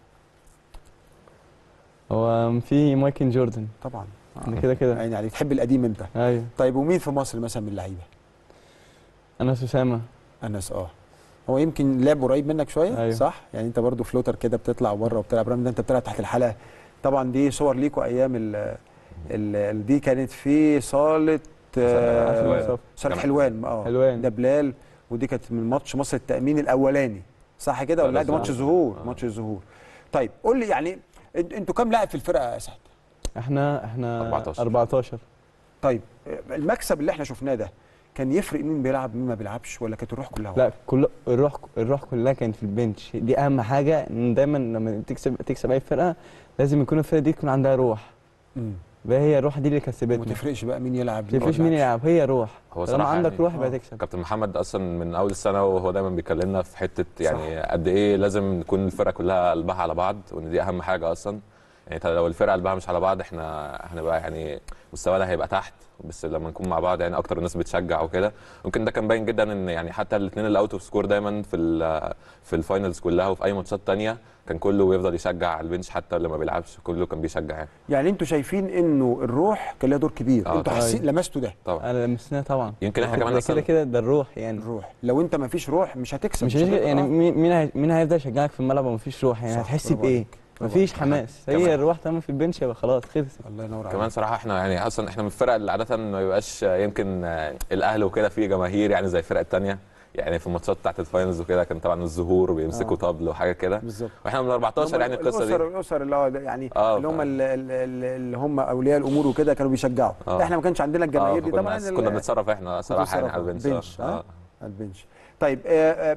هو في مايكل جوردن طبعا ده كده كده يعني, يعني بتحب القديم انت ايوه طيب ومين في مصر مثلا من اللعيبه انس اسامه انس اه هو يمكن لعب قريب منك شويه أيوة. صح يعني انت برضو فلوتر كده بتطلع بره وبتلعب رغم ان انت بتلعب تحت الحلقه طبعا دي صور ليكوا ايام ال ال دي كانت في صاله آه، حلوان. صاله جامعة حلوان اه حلوان. ده بلال ودي كانت من ماتش مصر التامين الاولاني صح كده ولا لا ده صح. ماتش ظهور آه. ماتش الظهور طيب قول لي يعني انت- انتوا كام لاعب في الفرقه يا اسعد احنا احنا 14. 14 طيب آه، المكسب اللي احنا شفناه ده كان يفرق مين بيلعب مين ما بيلعبش ولا كانت الروح كلها لا كل الروح الروح كلها كانت في البنش دي اهم حاجه ان دايما لما تكسب تكسب اي فرقه لازم يكون الفرقه دي تكون عندها روح مم. بقى هي الروح دي اللي وما كسبتنا تفرقش بقى مين يلعب ما مين ما تفرقش مين يلعبش. يلعب هي روح هو طالما صراحة عندك يعني روح آه. يبقى تكسب كابتن محمد اصلا من اول السنه وهو دايما بيكلمنا في حته يعني قد ايه لازم نكون الفرقه كلها قلبها على بعض وان دي اهم حاجه اصلا يعني لو الفرقه قلبها مش على بعض احنا هنبقى يعني مستوانا هيبقى تحت بس لما نكون مع بعض يعني اكتر الناس بتشجع وكده ممكن ده كان باين جدا ان يعني حتى الاثنين اللي اوت اوف سكور دايما في ال- في الفاينلز كلها وفي اي ماتشات تانية كان كله بيفضل يشجع على البنش حتى اللي ما بيلعبش كله كان بيشجع يعني يعني انتوا شايفين انه الروح كان لها دور كبير آه، انتوا طبعاً. حاسين لمستوا ده طبعا انا لمسناها طبعا يمكن احنا ده كمان كده اصلا كده ده الروح يعني الروح لو انت ما فيش روح مش هتكسب مش هنشجع هتبقى- يعني آه. مين مين هي- مين هيفضل يشجعك في الملعب ومفيش روح يعني صح، هتحس برافو بايه عليك. برافو مفيش عليك. حماس كمان. هي الروح طالما في البنش يبقى خلاص خلصت الله ينور عليك كمان صراحه احنا يعني اصلا احنا من الفرق اللي عاده ما بيبقاش يمكن آه، الاهلي وكده فيه جماهير يعني زي الفرق الثانيه يعني في الماتشات بتاعت الفاينلز وكده كان طبعا الظهور وبيمسكوا آه. طبل وحاجه كده بالظبط واحنا من 14 يعني القصه الاسر دي الاسر اللي هو ده يعني آه، اللي هم ف- ال- ال- ال- اللي هم اولياء الامور وكده كانوا بيشجعوا آه. احنا ما كانش عندنا اه الجماهير دي كنا طبعا كنا ال- بنتصرف احنا صراحه يعني على بتتصرفوا. البنش بنش، آه. آه. آه. على البنش طيب آه، آه،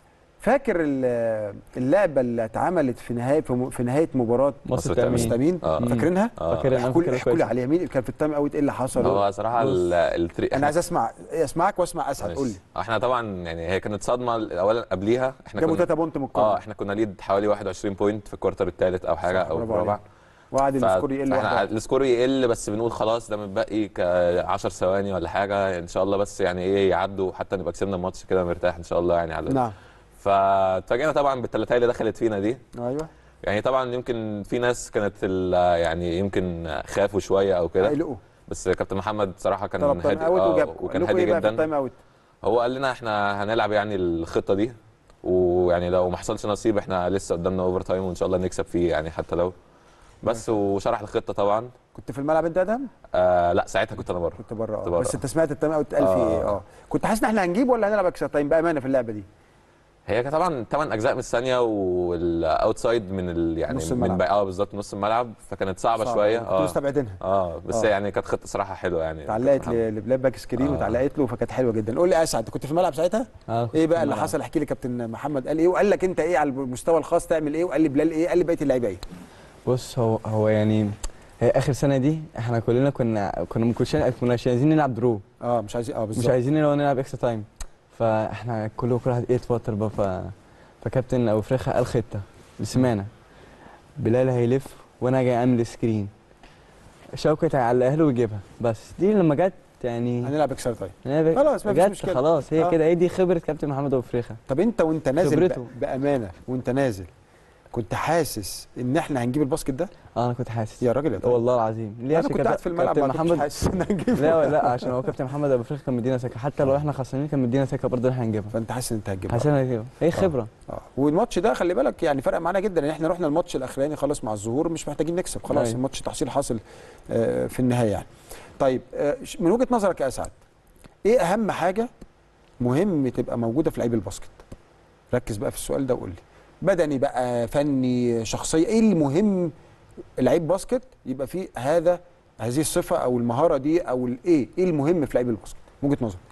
فاكر ال- اللعبه اللي اتعملت في نهايه في م- في نهايه مباراه مصر التأمين. التأمين مستمين آه. فاكرينها آه. فاكر انا احكوا لي فاكر احكوا لي كويس عليها مين كان في التايم اوت ايه اللي حصل هو صراحه ال- التري انا عايز اسمع اسمعك واسمع اسعد قول لي احنا طبعا يعني هي كانت صدمه اولا قبليها احنا جابوا كنا 3 بونت من اه الكوره احنا كنا ليد حوالي 21 بوينت في الكوارتر الثالث او حاجه صح، او برافو الرابع عليك. وقعد ف- السكور يقل فاحنا واحده السكور يقل بس بنقول خلاص ده متبقي ك 10 ثواني ولا حاجه ان شاء الله بس يعني ايه يعدوا حتى نبقى كسبنا الماتش كده مرتاح ان شاء الله يعني على نعم فاتفاجئنا طبعا بالثلاثيه اللي دخلت فينا دي ايوه يعني طبعا يمكن في ناس كانت ال- يعني يمكن خافوا شويه او كده هيلقوا بس كابتن محمد صراحه كان طلب تايم هادي اوت آه، وجاب وكان لكم هادي ايه بقى في جدا التايم اوت هو قال لنا احنا هنلعب يعني الخطه دي ويعني لو ما حصلش نصيب احنا لسه قدامنا اوفر تايم وان شاء الله نكسب فيه يعني حتى لو بس وشرح الخطه طبعا كنت في الملعب انت يا ادهم آه لا ساعتها كنت انا بره كنت بره كنت اه بره. بس انت سمعت التايم اوت قال في آه. ايه اه كنت حاسس ان احنا هنجيب ولا هنلعب اكسترا تايم بامانه في اللعبه دي هي كانت طبعا 8 اجزاء من الثانيه والاوتسايد من ال يعني نص من الملعب. بقى- اه بالظبط نص الملعب فكانت صعبه, صعب. شويه كنت اه مستبعدينها اه بس آه. يعني كانت خطه صراحه حلوه يعني اتعلقت كابتن محمد. ل- لبلاد باك سكرين آه. واتعلقت له فكانت حلوه جدا قول لي اسعد انت كنت في الملعب ساعتها آه، كنت ايه في بقى اللي الملعب. حصل احكي لي كابتن محمد قال ايه وقال لك انت ايه على المستوى الخاص تعمل ايه وقال لي بلال ايه قال لي بقيه اللعيبه ايه بص هو هو يعني هي اخر سنه دي احنا كلنا كنا كنا ما كناش كنا مش عايزين نلعب درو اه مش عايزين اه مش بالظبط عايزين اللي هو نلعب اكسترا تايم فاحنا كله كل واحد ايه اتوتر بقى ف فكابتن ابو فريخه قال خطه بسمانه بلال هيلف وانا جاي اعمل سكرين شوكت هيعلقها له ويجيبها بس دي لما جت يعني هنلعب اكسترا تايم أنا خلاص، مفيش جت مشكلة. خلاص هي آه. كده هي دي خبره كابتن محمد ابو فريخه طب انت وانت نازل خبرته. ب- بامانه وانت نازل كنت حاسس ان احنا هنجيب الباسكت ده اه انا كنت حاسس يا راجل يا طارق. والله العظيم ليه انا عشان كنت كابتن- قاعد في الملعب كابتن ما كنتش محمد حاسس ان هنجيب لا لا عشان هو كابتن محمد ابو فريخه كان مدينا ثقه حتى لو احنا خسرانين كان مدينا ثقه برضه ان احنا هنجيبها فانت حاسس ان انت هتجيبها حسنا هنجيبها هي خبره اه والماتش ده خلي بالك يعني فرق معانا جدا ان احنا رحنا الماتش الاخراني خلاص مع الظهور مش محتاجين نكسب خلاص أيوة. الماتش تحصيل حاصل آه، في النهايه يعني طيب آه، ش- من وجهه نظرك يا اسعد ايه اهم حاجه مهم تبقى موجوده في لعيب الباسكت ركز بقى في السؤال ده وقول لي بدني بقى فني شخصيه ايه المهم لعيب باسكت يبقى فيه هذا هذه الصفه او المهاره دي او الايه ايه المهم في لعيب الباسكت من وجهه نظرك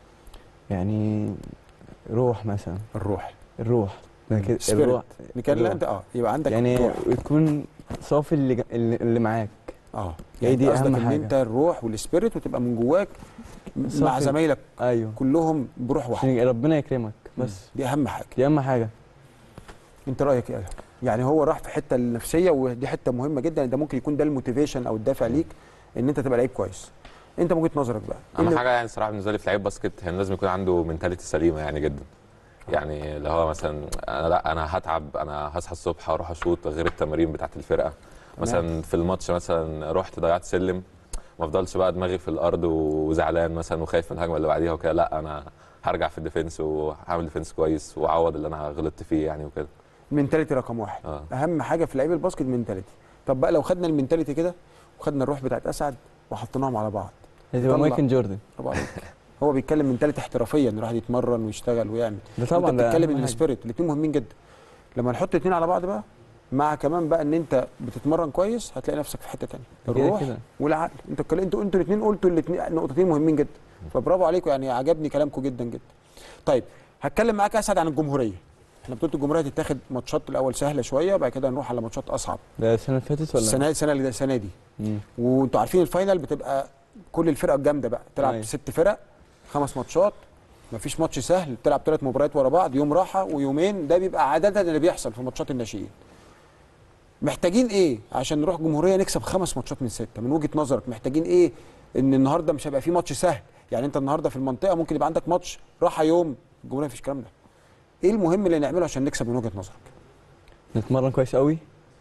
يعني روح مثلا الروح الروح ده كده Spirit. الروح نتكلم لا الروح. انت اه يبقى عندك يعني روح تكون صافي اللي, جا- اللي, اللي معاك اه هي يعني دي دي قصدك أهم ان حاجة. انت الروح والسبيريت وتبقى من جواك مع صافي. زمايلك ايوه كلهم بروح واحده عشان ربنا يكرمك بس دي اهم حاجه دي اهم حاجه انت رايك ايه يعني هو راح في حته النفسيه ودي حته مهمه جدا ده ممكن يكون ده الموتيفيشن او الدافع ليك ان انت تبقى لعيب كويس انت من وجهه نظرك بقى إيه اهم اللي- حاجه يعني صراحه بالنسبه لي في لعيب باسكت يعني لازم يكون عنده منتاليتي سليمه يعني جدا يعني اللي هو مثلا انا لا انا هتعب انا هصحى الصبح اروح اشوط غير التمارين بتاعت الفرقه مثلا في الماتش مثلا رحت ضيعت سلم ما افضلش بقى دماغي في الارض وزعلان مثلا وخايف من الهجمه اللي بعديها وكده لا انا هرجع في الديفنس وهعمل ديفنس كويس واعوض اللي انا غلطت فيه يعني وكده المنتاليتي رقم واحد اه اهم حاجه في لعيب الباسكت المنتاليتي طب بقى لو خدنا المنتاليتي كده وخدنا الروح بتاعت اسعد وحطيناهم على بعض لازم يبقى طلع. مايكل جوردن طبعا هو بيتكلم منتاليتي احترافيه ان الواحد يتمرن ويشتغل ويعمل ده طبعا انت ده بتتكلم أهم ان حاجة. السبيريت الاثنين مهمين جدا لما نحط الاثنين على بعض بقى مع كمان بقى ان انت بتتمرن كويس هتلاقي نفسك في حته تانية كده الروح كده. والعقل انتوا الكل- انتوا انتوا الاثنين قلتوا الاثنين نقطتين مهمين جدا فبرافو عليكم يعني عجبني كلامكم جدا جدا طيب هتكلم معاك اسعد عن الجمهوريه احنا بطوله الجمهوريه هتتاخد ماتشات الاول سهله شويه بعد كده نروح على ماتشات اصعب ده السنه اللي فاتت ولا السنه السنه اللي السنه دي مم. وانتوا عارفين الفاينل بتبقى كل الفرق الجامده بقى تلعب أيوة. ست فرق خمس ماتشات مفيش ماتش سهل تلعب ثلاث مباريات ورا بعض يوم راحه ويومين ده بيبقى عاده اللي بيحصل في ماتشات الناشئين محتاجين ايه عشان نروح جمهوريه نكسب خمس ماتشات من سته من وجهه نظرك محتاجين ايه ان النهارده مش هيبقى في ماتش سهل يعني انت النهارده في المنطقه ممكن يبقى عندك ماتش راحه يوم الجمهوريه مفيش الكلام ده ايه المهم اللي نعمله عشان نكسب من وجهه نظرك نتمرن كويس قوي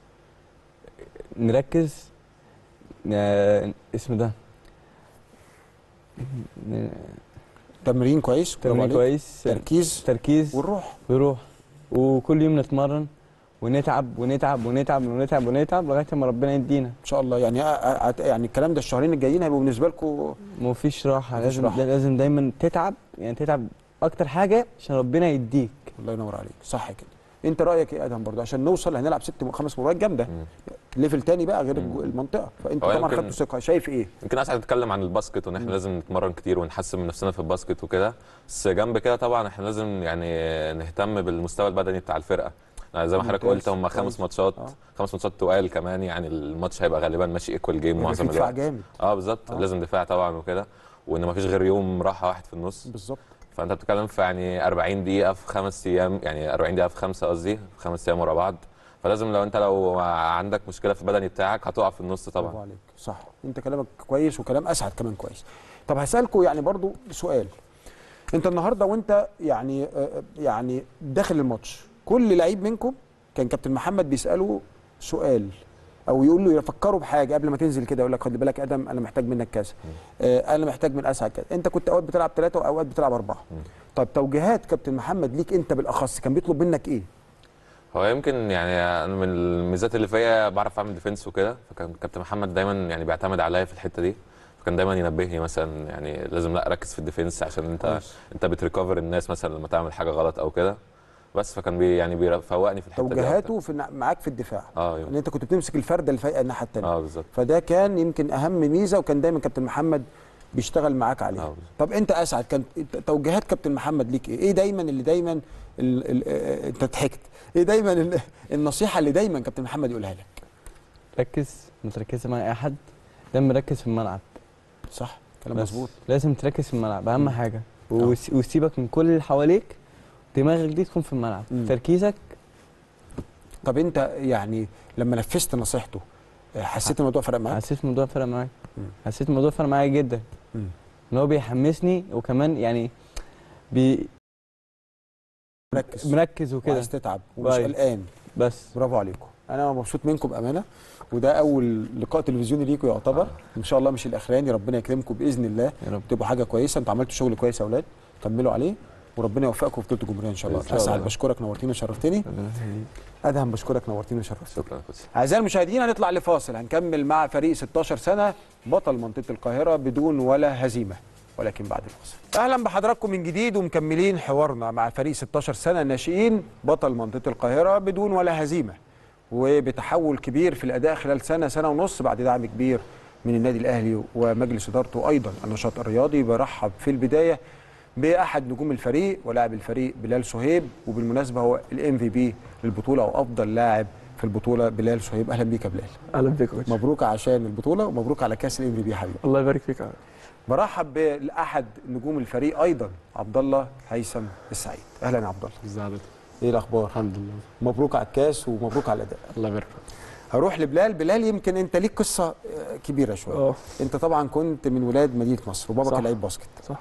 نركز ن- اسم ده ن- تمرين كويس برافو تمرين عليك. كويس تركيز تركيز والروح وروح وكل يوم نتمرن ونتعب ونتعب ونتعب ونتعب ونتعب لغايه ما ربنا يدينا ان شاء الله يعني أ- أ- يعني الكلام ده الشهرين الجايين هيبقوا بالنسبه لكم مفيش راحه مفيش لازم راحة. لازم دايما تتعب يعني تتعب اكتر حاجه عشان ربنا يديك الله ينور عليك صح كده انت رايك ايه يا ادهم برضه عشان نوصل هنلعب ست م- خمس مباريات جامده مم. ليفل تاني بقى غير مم. الج- المنطقه فانت هو طبعا يمكن- خدتوا ثقه شايف ايه يمكن اسعد نتكلم عن الباسكت وان احنا مم. لازم نتمرن كتير ونحسن من نفسنا في الباسكت وكده بس جنب كده طبعا احنا لازم يعني نهتم بالمستوى البدني بتاع الفرقه يعني زي ما حضرتك ممتاز. قلت هم خمس كويس. ماتشات آه. خمس ماتشات تقال كمان يعني الماتش هيبقى غالبا ماشي ايكوال جيم يبقى معظم في دفاع الوقت جامد اه بالظبط آه. لازم دفاع طبعا وكده وان مفيش غير يوم راحه واحد في النص بالظبط فانت بتتكلم في يعني 40 دقيقه في خمس ايام يعني 40 دقيقه في خمسه قصدي في خمس ايام ورا بعض فلازم لو انت لو عندك مشكله في البدني بتاعك هتقع في النص برافو طبعا عليك صح انت كلامك كويس وكلام اسعد كمان كويس طب هسالكم يعني برضو سؤال انت النهارده وانت يعني آه، يعني داخل الماتش كل لعيب منكم كان كابتن محمد بيساله سؤال او يقول له يفكروا بحاجه قبل ما تنزل كده يقول لك خلي بالك ادم انا محتاج منك كذا آه انا محتاج من اسعد كذا انت كنت اوقات بتلعب ثلاثه واوقات بتلعب اربعه مم. طب توجيهات كابتن محمد ليك انت بالاخص كان بيطلب منك ايه هو يمكن يعني انا من الميزات اللي فيا بعرف اعمل ديفنس وكده فكان كابتن محمد دايما يعني بيعتمد عليا في الحته دي فكان دايما ينبهني مثلا يعني لازم لا ركز في الديفنس عشان انت كويس. انت بتريكفر الناس مثلا لما تعمل حاجه غلط او كده بس فكان بي يعني بيفوقني في الحته دي أكتر. توجيهاته في معاك في الدفاع اه ان يمكن. انت كنت بتمسك الفرده اللي فايقه الناحيه الثانيه اه بالظبط فده كان يمكن اهم ميزه وكان دايما كابتن محمد بيشتغل معاك اه عليها بالظبط. طب انت اسعد كان توجيهات كابتن محمد ليك ايه ايه دايما اللي دايما ال ال آه، انت ضحكت ايه دايما ال النصيحه اللي دايما كابتن محمد يقولها لك ركز ما تركزش مع اي حد دايما ركز في الملعب صح كلام بس مظبوط لازم تركز في الملعب اهم مم. حاجه وس- وسيبك من كل اللي حواليك دماغك دي تكون في الملعب مم. تركيزك طب انت يعني لما نفذت نصيحته آه، حسيت الموضوع فرق معاك حسيت الموضوع فرق معايا مم. حسيت الموضوع فرق معايا جدا مم. ان هو بيحمسني وكمان يعني بي مركز مركز وكده وعايز تتعب ومش أيوة. قلقان بس برافو عليكم انا مبسوط منكم بامانه وده اول لقاء تلفزيوني ليكم يعتبر ان شاء الله مش الاخراني ربنا يكرمكم باذن الله يا رب تبقوا حاجه كويسه انتوا عملتوا شغل كويس يا اولاد كملوا عليه وربنا يوفقكم في بطوله الجمهوريه ان شاء الله إن شاء اسعد الله. بشكرك نورتيني وشرفتني ربنا يخليك. ادهم بشكرك نورتيني وشرفتني شكرا يا كوتش اعزائي المشاهدين هنطلع لفاصل هنكمل مع فريق 16 سنه بطل منطقه القاهره بدون ولا هزيمه ولكن بعد الفاصل اهلا بحضراتكم من جديد ومكملين حوارنا مع فريق 16 سنه الناشئين بطل منطقه القاهره بدون ولا هزيمه وبتحول كبير في الاداء خلال سنه سنه ونص بعد دعم كبير من النادي الاهلي ومجلس ادارته ايضا النشاط الرياضي برحب في البدايه باحد نجوم الفريق ولاعب الفريق بلال صهيب وبالمناسبه هو الام في بي للبطوله وافضل لاعب في البطوله بلال صهيب اهلا بيك يا بلال اهلا بيك يا كوتش مبروك عشان البطوله ومبروك على كاس الام في بي يا حبيبي الله يبارك فيك يا برحب باحد نجوم الفريق ايضا عبد الله هيثم السعيد اهلا يا عبد الله ازيك ايه الاخبار الحمد لله مبروك على الكاس ومبروك على الاداء الله يبارك فيك هروح لبلال بلال يمكن انت ليك قصه آه، كبيره شويه اه انت طبعا كنت من ولاد مدينه نصر وبابا صح. كان لعيب باسكت صح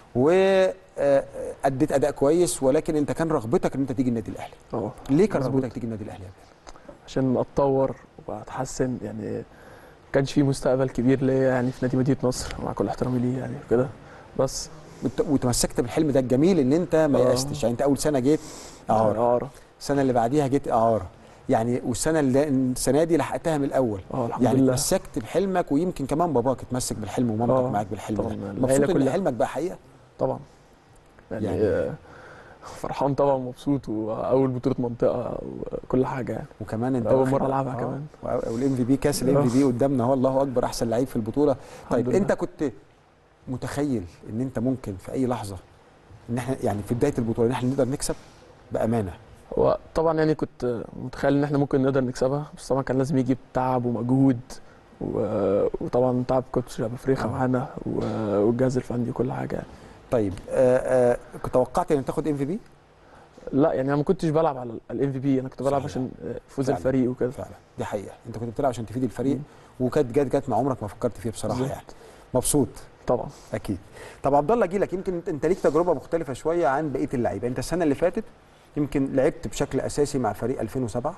واديت اداء كويس ولكن انت كان رغبتك ان انت تيجي النادي الاهلي اه ليه كان مظبوط. رغبتك تيجي النادي الاهلي يا بلال؟ عشان اتطور واتحسن يعني ما كانش في مستقبل كبير ليا يعني في نادي مدينه نصر مع كل احترامي ليه يعني كده بس وت- وتمسكت بالحلم ده الجميل ان انت ما آه. يأستش يعني انت اول سنه جيت اعاره اعاره السنه اللي بعديها جيت اعاره يعني والسنه اللي السنه دي لحقتها من الاول اه الحمد يعني لله تمسكت بحلمك ويمكن كمان باباك اتمسك بالحلم ومامتك آه، معاك بالحلم طبعاً، ده العيلة مبسوط ان كلها. حلمك بقى حقيقه طبعا يعني, يعني- يعني فرحان طبعا مبسوط واول بطوله منطقه وكل حاجه يعني وكمان انت أول واخد- مرة ألعبها آه، كمان. والام في بي كاس الام في بي قدامنا هو الله اكبر احسن لعيب في البطوله طيب لله. انت كنت متخيل ان انت ممكن في اي لحظه ان احنا يعني في بدايه البطوله ان احنا نقدر نكسب بامانه هو طبعا يعني كنت متخيل ان احنا ممكن نقدر نكسبها بس طبعا كان لازم يجي بتعب ومجهود و- وطبعا تعب كوتش ابو فريخه آه. معانا و- والجهاز الفني وكل حاجه يعني. طيب آه آه كنت توقعت ان تاخد ام في بي لا يعني انا ما كنتش بلعب على الام في بي انا كنت بلعب صحيح. عشان فوز فعلا. الفريق وكده فعلا دي حقيقه انت كنت بتلعب عشان تفيد الفريق مم. وكانت جت جت مع عمرك ما فكرت فيها بصراحه بالظبط. يعني مبسوط طبعا اكيد طب عبد الله اجي لك يمكن انت- انت ليك تجربه مختلفه شويه عن بقيه اللعيبه انت السنه اللي فاتت يمكن لعبت بشكل اساسي مع فريق 2007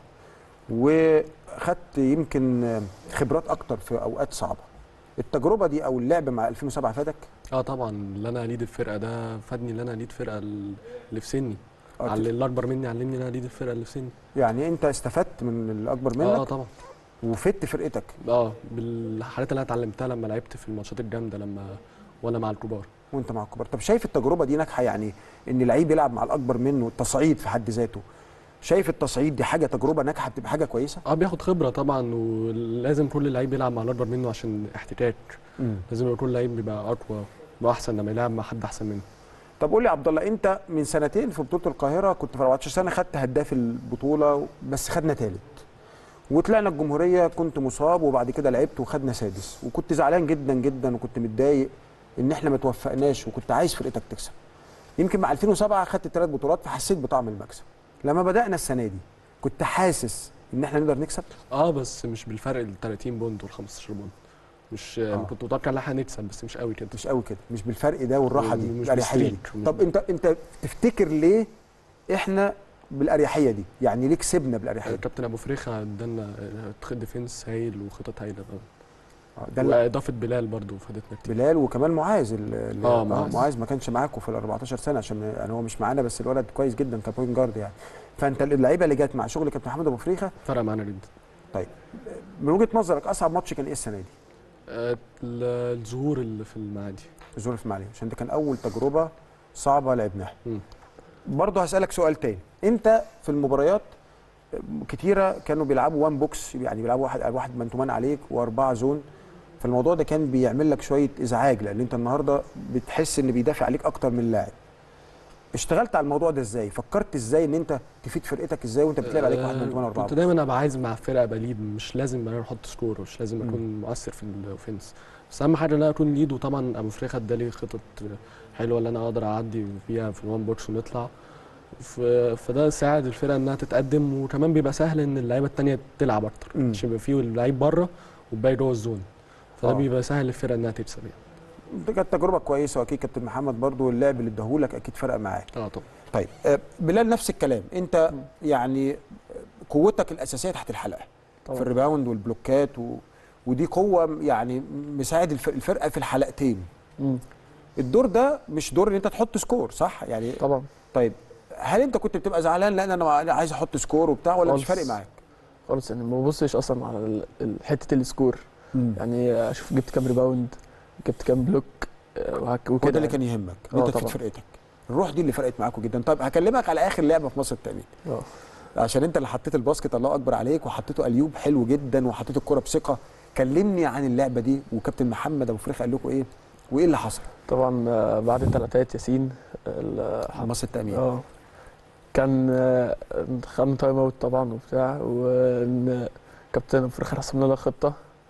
وخدت يمكن خبرات اكتر في اوقات صعبه التجربه دي او اللعب مع 2007 فادك اه طبعا اللي انا اليد الفرقه ده فادني اللي انا اليد فرقه اللي في سني آه، على اللي اكبر مني علمني ان انا اليد الفرقه اللي في سني يعني انت استفدت من الاكبر اه آه منك طبعا وفدت فرقتك اه بالحاجات اللي انا اتعلمتها لما لعبت في الماتشات الجامده لما وانا مع الكبار وانت مع الكبار طب شايف التجربه دي ناجحه يعني ان لعيب يلعب مع الاكبر منه التصعيد في حد ذاته شايف التصعيد دي حاجه تجربه ناجحه بتبقى حاجه كويسه اه بياخد خبره طبعا ولازم كل لعيب يلعب مع الاكبر منه عشان احتكاك لازم يبقى كل لعيب بيبقى اقوى واحسن لما يلعب مع حد احسن منه طب قول لي يا عبد الله انت من سنتين في بطوله القاهره كنت في 14 سنه خدت هداف البطوله بس خدنا ثالث وطلعنا الجمهوريه كنت مصاب وبعد كده لعبت وخدنا سادس وكنت زعلان جدا جدا وكنت متضايق ان احنا ما توفقناش وكنت عايز فرقتك تكسب يمكن مع 2007 خدت ثلاث بطولات فحسيت بطعم المكسب لما بدانا السنه دي كنت حاسس ان احنا نقدر نكسب اه بس مش بالفرق ال 30 بونت وال 15 بونت مش آه. آه. كنت متوقع ان احنا هنكسب بس مش قوي كده مش قوي كده مش بالفرق ده والراحه دي ومش الاريحيه دي بالستريك. طب انت انت تفتكر ليه احنا بالاريحيه دي يعني ليه كسبنا بالاريحيه دي كابتن ابو فريخه ادانا خد ديفنس هايل وخطط هايله طبعا آه، ده اللي واضافه بلال برضو فادتنا كتير بلال وكمان معاذ ال- ال- آه، آه، معاذ. معاذ ما كانش معاكم في ال 14 سنه عشان يعني هو مش معانا بس الولد كويس جدا كبوينت جارد يعني فانت اللعيبه اللي جت مع شغل كابتن محمد ابو فريخه فرق معانا جدا من وجهه نظرك اصعب ماتش كان ايه السنه دي؟ آه، ال- الظهور اللي في المعادي الظهور في المعليه عشان ده كان اول تجربه صعبه لعبناها مم. برضه هسالك سؤال تاني انت في المباريات كتيره كانوا بيلعبوا وان بوكس يعني بيلعبوا واحد واحد مان تو مان عليك واربعه زون فالموضوع ده كان بيعمل لك شويه ازعاج لان انت النهارده بتحس ان بيدافع عليك اكتر من لاعب اشتغلت على الموضوع ده ازاي فكرت ازاي ان انت تفيد فرقتك ازاي وانت بتلعب عليك واحد مان تو مان آه، واربعه كنت دايما ابقى عايز مع الفرقه ابقى ليد مش لازم انا احط سكور مش لازم مم. اكون مؤثر في الاوفنس بس اهم حاجه ان انا اكون ليد وطبعا ابو فريخه ادالي خطط حلوه اللي انا اقدر اعدي بيها في الوان بوكس ونطلع ف- فده ساعد الفرقه انها تتقدم وكمان بيبقى سهل ان اللعيبه التانيه تلعب اكتر مم. عشان يبقى فيه اللعيب بره والباقي جوه الزون فده آه. بيبقى سهل للفرقه انها تكسب يعني دي كانت تجربه كويسه واكيد كابتن محمد برضو اللعب اللي اداهولك اكيد فرق معاك اه طبعا طيب آه، بلال نفس الكلام انت يعني قوتك الاساسيه تحت الحلقه في طبعا الريباوند والبلوكات و... ودي قوه يعني مساعد الف- الفرقه في الحلقتين مم. الدور ده مش دور ان انت تحط سكور صح يعني طبعا طيب هل انت كنت بتبقى زعلان لان انا أنا عايز احط سكور وبتاع ولا مش خالص. فارق معاك خالص يعني ما ببصش اصلا على ال- ال- حته السكور يعني اشوف جبت كام ريباوند جبت كام بلوك آه، وهك- هو وكده ده اللي يعني. كان يهمك ان آه انت تفيد طبعا. فرقتك الروح دي اللي فرقت معاكم جدا طيب هكلمك على اخر لعبه في مصر التامين اه عشان انت اللي حطيت الباسكت الله اكبر عليك وحطيته اليوب حلو جدا وحطيت الكره بثقه كلمني عن اللعبه دي وكابتن محمد ابو فريخ قال لكم ايه وايه اللي حصل طبعا آه، بعد الثلاثات ياسين ال- على مصر التامين اه كان آه، خدنا تايم اوت طبعا وبتاع وان كابتن ابو فرخ رسم لنا خطه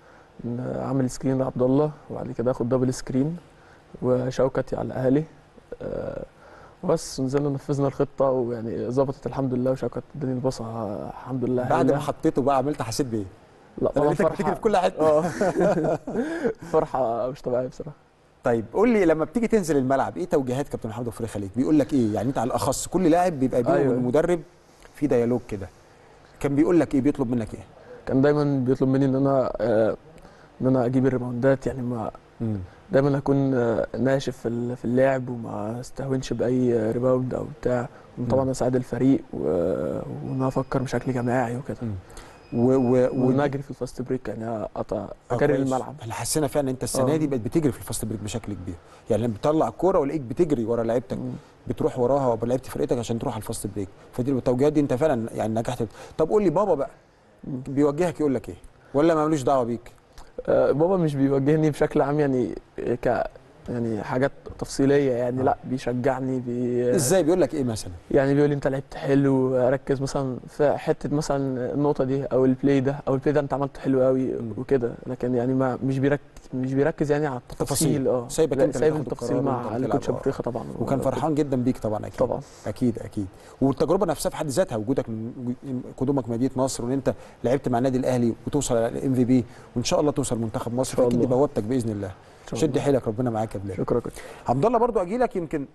ان اعمل سكرين لعبد الله وبعد كده اخد دبل سكرين وشوكتي على الاهلي آه، بس نزلنا نفذنا الخطه ويعني ظبطت الحمد لله وشوكت اداني الباصه آه، الحمد لله بعد ما هايلة. حطيته بقى عملت حسيت بايه؟ لا انا طبعا لقيتك بتجري في فرحه كل حته اه فرحه مش طبيعيه بصراحه طيب قول لي لما بتيجي تنزل الملعب ايه توجيهات كابتن محمد ابو فريخ ليك؟ بيقول لك ايه؟ يعني انت على الاخص كل لاعب بيبقى بينه أيوة. وبين المدرب في ديالوج كده كان بيقول لك ايه؟ بيطلب منك ايه؟ كان دايما بيطلب مني ان انا آه، ان انا اجيب الريباوندات يعني ما دايما اكون آه، ناشف في ال- في اللعب وما استهونش باي ريباوند او بتاع طبعا اساعد الفريق و- وان انا افكر بشكل جماعي وكده و و وان اجري في الفاست بريك يعني اقطع آه، اكرر كويس. الملعب احنا حسينا فعلا انت السنه آه. دي بقت بتجري في الفاست بريك بشكل كبير يعني لما بتطلع الكوره والاقيك بتجري ورا لعيبتك مم. بتروح وراها وبلعبة فرقتك عشان تروح على الفاست بريك فدي التوجيهات دي انت فعلا يعني نجحت طب قول لي بابا بقى بيوجهك يقول لك ايه ولا مالوش دعوه بيك آه، بابا مش بيوجهني بشكل عام يعني ك يعني حاجات تفصيليه يعني آه. لا بيشجعني بي ازاي بيقول لك ايه مثلا يعني بيقول لي انت لعبت حلو ركز مثلا في حته مثلا النقطه دي او البلاي ده او البلاي ده انت عملته حلو قوي مم. وكده لكن يعني ما مش بيركز مش بيركز يعني على التفاصيل اه سايبك لا، انت اللي سايب تاخد التفاصيل القرار وانت مع بتلعب، الكوتش آه. ابو فريخه طبعا وكان فرحان جدا بيك طبعا اكيد طبعا اكيد اكيد والتجربه نفسها في حد ذاتها وجودك من قدومك مدينه نصر وان انت لعبت مع النادي الاهلي وتوصل على الام في بي وان شاء الله توصل منتخب مصر شاء فاكيد دي الله. بوابتك باذن الله إن شاء شد الله. حيلك ربنا معاك يا بلال شكرا كوتش عبد الله برضو اجي لك يمكن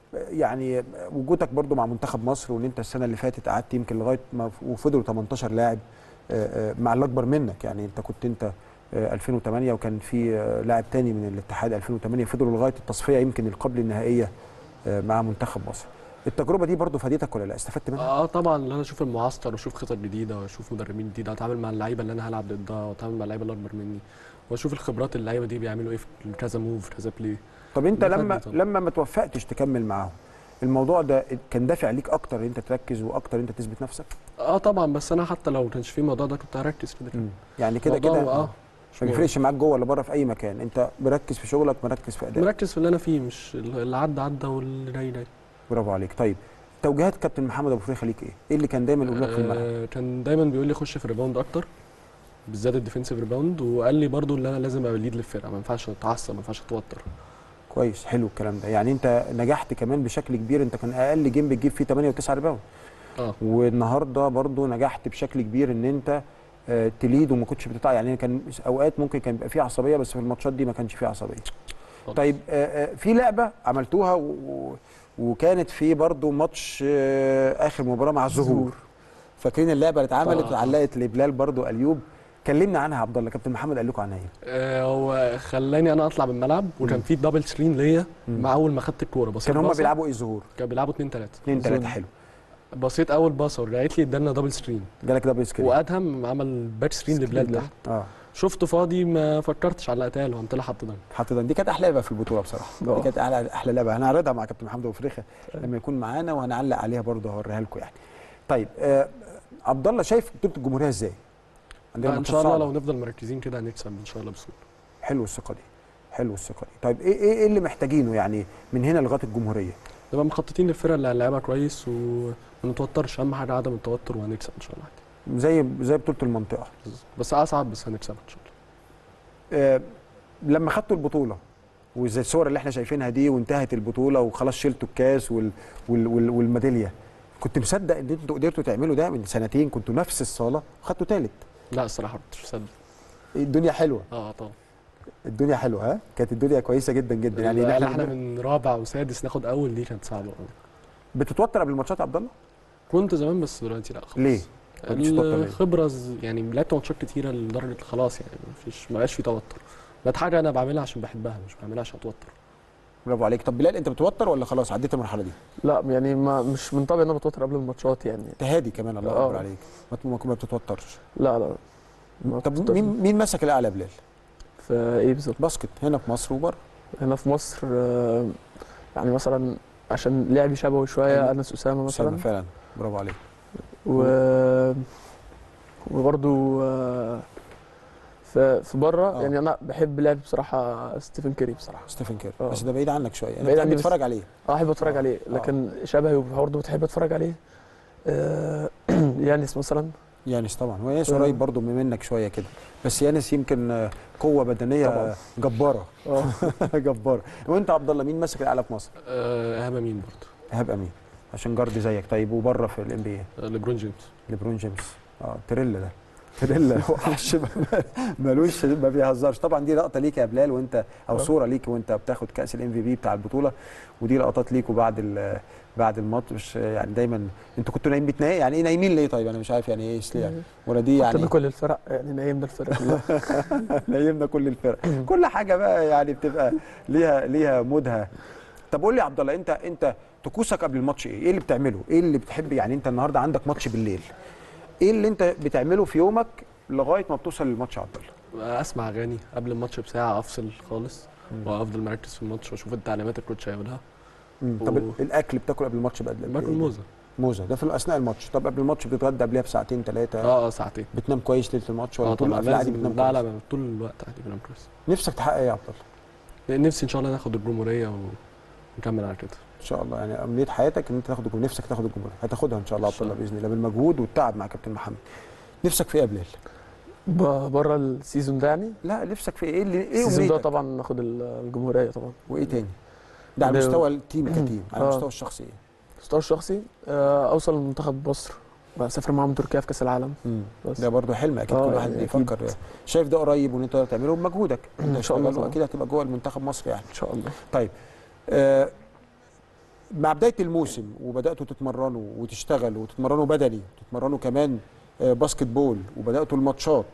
يعني وجودك برضو مع منتخب مصر وان انت السنه اللي فاتت قعدت يمكن لغايه ما وفضلوا 18 لاعب آه، آه، مع الاكبر منك يعني انت كنت انت آه، 2008 وكان في آه، لاعب تاني من الاتحاد 2008 فضلوا لغايه التصفيه يمكن القبل النهائيه آه، مع منتخب مصر التجربه دي برضو فادتك ولا لا استفدت منها اه طبعا ان انا اشوف المعسكر واشوف خطط جديده واشوف مدربين جديده اتعامل مع اللعيبه اللي انا هلعب ضدها واتعامل مع اللعيبه اللي اكبر مني واشوف الخبرات اللعيبه دي بيعملوا ايه في كذا موف كذا بلاي طب انت ده لما فادني طبعا. لما ما توفقتش تكمل معاهم الموضوع ده كان دافع ليك اكتر ان انت تركز واكتر ان انت تثبت نفسك اه طبعا بس انا حتى لو ما كانش في الموضوع ده كنت هركز كده كده يعني كده الموضوع كده اه ما بيفرقش معاك جوه ولا بره في اي مكان انت مركز في شغلك مركز في ادائك مركز في اللي انا فيه مش اللي عدى عدى واللي جاي جاي برافو عليك طيب توجيهات كابتن محمد ابو فريخه ليك ايه ايه اللي كان دايما يقول لك في الملعب آه كان دايما بيقول لي خش في الريباوند اكتر بالذات الديفنسيف ريباوند وقال لي برضو ان انا لازم ابقى ليد للفرقه ما ينفعش اتعصب ما ينفعش اتوتر كويس حلو الكلام ده يعني انت نجحت كمان بشكل كبير انت كان اقل جيم بتجيب فيه 8 و9 ريباوند اه والنهارده برضو نجحت بشكل كبير ان انت آه، تليد وما كنتش بتقطع يعني كان اوقات ممكن كان يبقى فيه عصبيه بس في الماتشات دي ما كانش فيه عصبيه خالص. طيب آه، آه، في لعبه عملتوها و... و- وكانت في برضو ماتش آه، اخر مباراه مع الزهور فاكرين اللعبه اللي اتعملت آه. وعلقت لبلال برضو ايوب كلمنا عنها يا عبد الله كابتن محمد قال لكم عنها ايه آه، هو خلاني انا اطلع من الملعب وكان مم. في دبل سكرين ليا مم. مع اول ما خدت الكوره بصيت كانوا هم باصة، بيلعبوا ايه الزهور كانوا بيلعبوا 2 3 اثنين ثلاثه زون. حلو بصيت اول باصه ورجعت لي ادالنا دبل سكرين جالك دبل سكرين وادهم عمل باك سكرين سكرين لبلال لبلال. تحت اه شفته فاضي ما فكرتش علقتها له قمت طلع حط ده حط ده دي كانت احلى لعبه في البطوله بصراحه دي آه. كانت احلى احلى لعبه هنعرضها مع كابتن محمد ابو فريخه لما يكون معانا وهنعلق عليها برضه هوريها لكم يعني طيب آه عبد الله شايف بطوله الجمهوريه ازاي عندنا ان ماتشات شاء الله صعبة. لو نفضل مركزين كده هنكسب ان شاء الله بسهوله حلو الثقه دي حلو الثقه دي طيب ايه ايه إيه اللي محتاجينه يعني من هنا لغايه الجمهوريه نبقى مخططين للفرقه اللي هنلعبها كويس وما نتوترش اهم حاجه عدم التوتر وهنكسب ان شاء الله زي زي بطوله المنطقه بس اصعب بس هنكسب ان شاء الله آه لما خدتوا البطوله وزي الصور اللي احنا شايفينها دي وانتهت البطوله وخلاص شلتوا الكاس وال وال وال والميداليه كنت مصدق ان انتوا قدرتوا تعملوا ده من سنتين كنتوا نفس الصاله وخدتوا ثالث لا الصراحه مش مصدق الدنيا حلوه اه طبعا الدنيا حلوه ها كانت الدنيا كويسه جدا جدا يعني يعني احنا احنا من رابع وسادس ناخد اول دي كانت صعبه قوي بتتوتر قبل الماتشات يا عبد الله كنت زمان بس دلوقتي لا خالص ليه كنتش تتوتر ليه؟ الخبره ز- يعني لعبت ماتشات كتيره لدرجه خلاص يعني مفيش ما بقاش في توتر بقت حاجه انا بعملها عشان بحبها مش بعملها عشان اتوتر برافو عليك طب بلال انت بتتوتر ولا خلاص عديت المرحله دي لا يعني ما مش من طبعي ان انا بتوتر قبل الماتشات يعني انت هادي كمان الله آه. اكبر عليك ما ت- ما ما بتتوترش لا لا ما طب بتوترش. مين مين مسك الاعلى يا بلال في ايه بالظبط باسكت هنا في مصر وبره هنا في مصر آه، يعني مثلا عشان لعبي شبهه شويه أيوة. انس اسامه أسامة مثلا فعلا برافو عليك و وبرضو آه، في في بره آه. يعني انا بحب لعب بصراحه ستيفن كيري بصراحه ستيفن كير آه. بس ده بعيد عنك شويه انا بعيد بحب عني بس- اتفرج عليه اه احب اتفرج آه. عليه لكن شبهي وبرضه بتحب اتفرج عليه آه، يانس مثلا يانس طبعا هو يانس آه. قريب برضه منك شويه كده بس يانس يمكن آه، قوه بدنيه طبعاً. جباره اه جباره وانت يا عبد الله مين ماسك الاعلى في مصر آه، اهم مين برضه ايهاب امين عشان جارد زيك طيب وبره في الام بي آه، ليبرون جيمس ليبرون جيمس اه تريلا ده تريلا وحش ما- ملوش ما بيهزرش طبعا دي لقطه ليك يا بلال وانت او آه. صوره ليك وانت بتاخد كاس الام في بي بتاع البطوله ودي لقطات ليكوا بعد ال- بعد الماتش يعني دايما انتوا كنتوا نايمين بتنام يعني ايه نايمين ليه طيب انا مش عارف يعني ايه ليه يعني ولا دي يعني يعني كل الفرق يعني نايمنا الفرق كلها نايمنا كل الفرق كل حاجه بقى يعني بتبقى ليها ليها مودها طب قول لي يا عبد الله انت انت طقوسك قبل الماتش ايه؟ ايه اللي بتعمله؟ ايه اللي بتحب يعني انت النهارده عندك ماتش بالليل ايه اللي انت بتعمله في يومك لغايه ما بتوصل للماتش يا عبد الله؟ اسمع اغاني قبل الماتش بساعه افصل خالص مم. وافضل مركز في الماتش واشوف التعليمات الكوتش هيقولها مم. طب و- الاكل بتاكل قبل الماتش بقد إيه؟ باكل موزه موزه ده في اثناء الماتش طب قبل الماتش بتتغدى قبلها بساعتين ثلاثه اه اه ساعتين بتنام كويس ليله الماتش ولا اه طول طبعا في العادي لازم بتنام لا كويس؟ لا طول الوقت عادي بنام كويس نفسك تحقق ايه يا عبد الله؟ لأن نفسي ان شاء الله ناخد الجمهوريه ونكمل على كده ان شاء الله يعني امنيه حياتك ان انت تاخد الجمهوريه نفسك تاخد الجمهوريه هتاخدها ان شاء الله يا عبد الله باذن الله بالمجهود والتعب مع كابتن محمد نفسك في ايه يا بلال؟ ب- بره السيزون ده يعني لا نفسك في ايه اللي ايه السيزون ده امنيتك؟ طبعا ناخد ال- الجمهوريه طبعا وايه تاني؟ ده على ده- مستوى التيم كتيم على آه. المستوى الشخصي المستوى الشخصي آه، اوصل لمنتخب مصر بسافر معاهم تركيا في كاس العالم مم. بس ده برضه حلم اكيد آه، كل واحد يعني بيفكر أكيد. شايف ده قريب وان انت تقدر تعمله بمجهودك انت إن شاء الله هتشتغل طبعا. واكيد هتبقى جوه المنتخب مصر يعني ان شاء الله طيب آه مع بدايه الموسم وبداتوا تتمرنوا وتشتغلوا وتتمرنوا بدني وتتمرنوا كمان آه باسكت بول وبداتوا الماتشات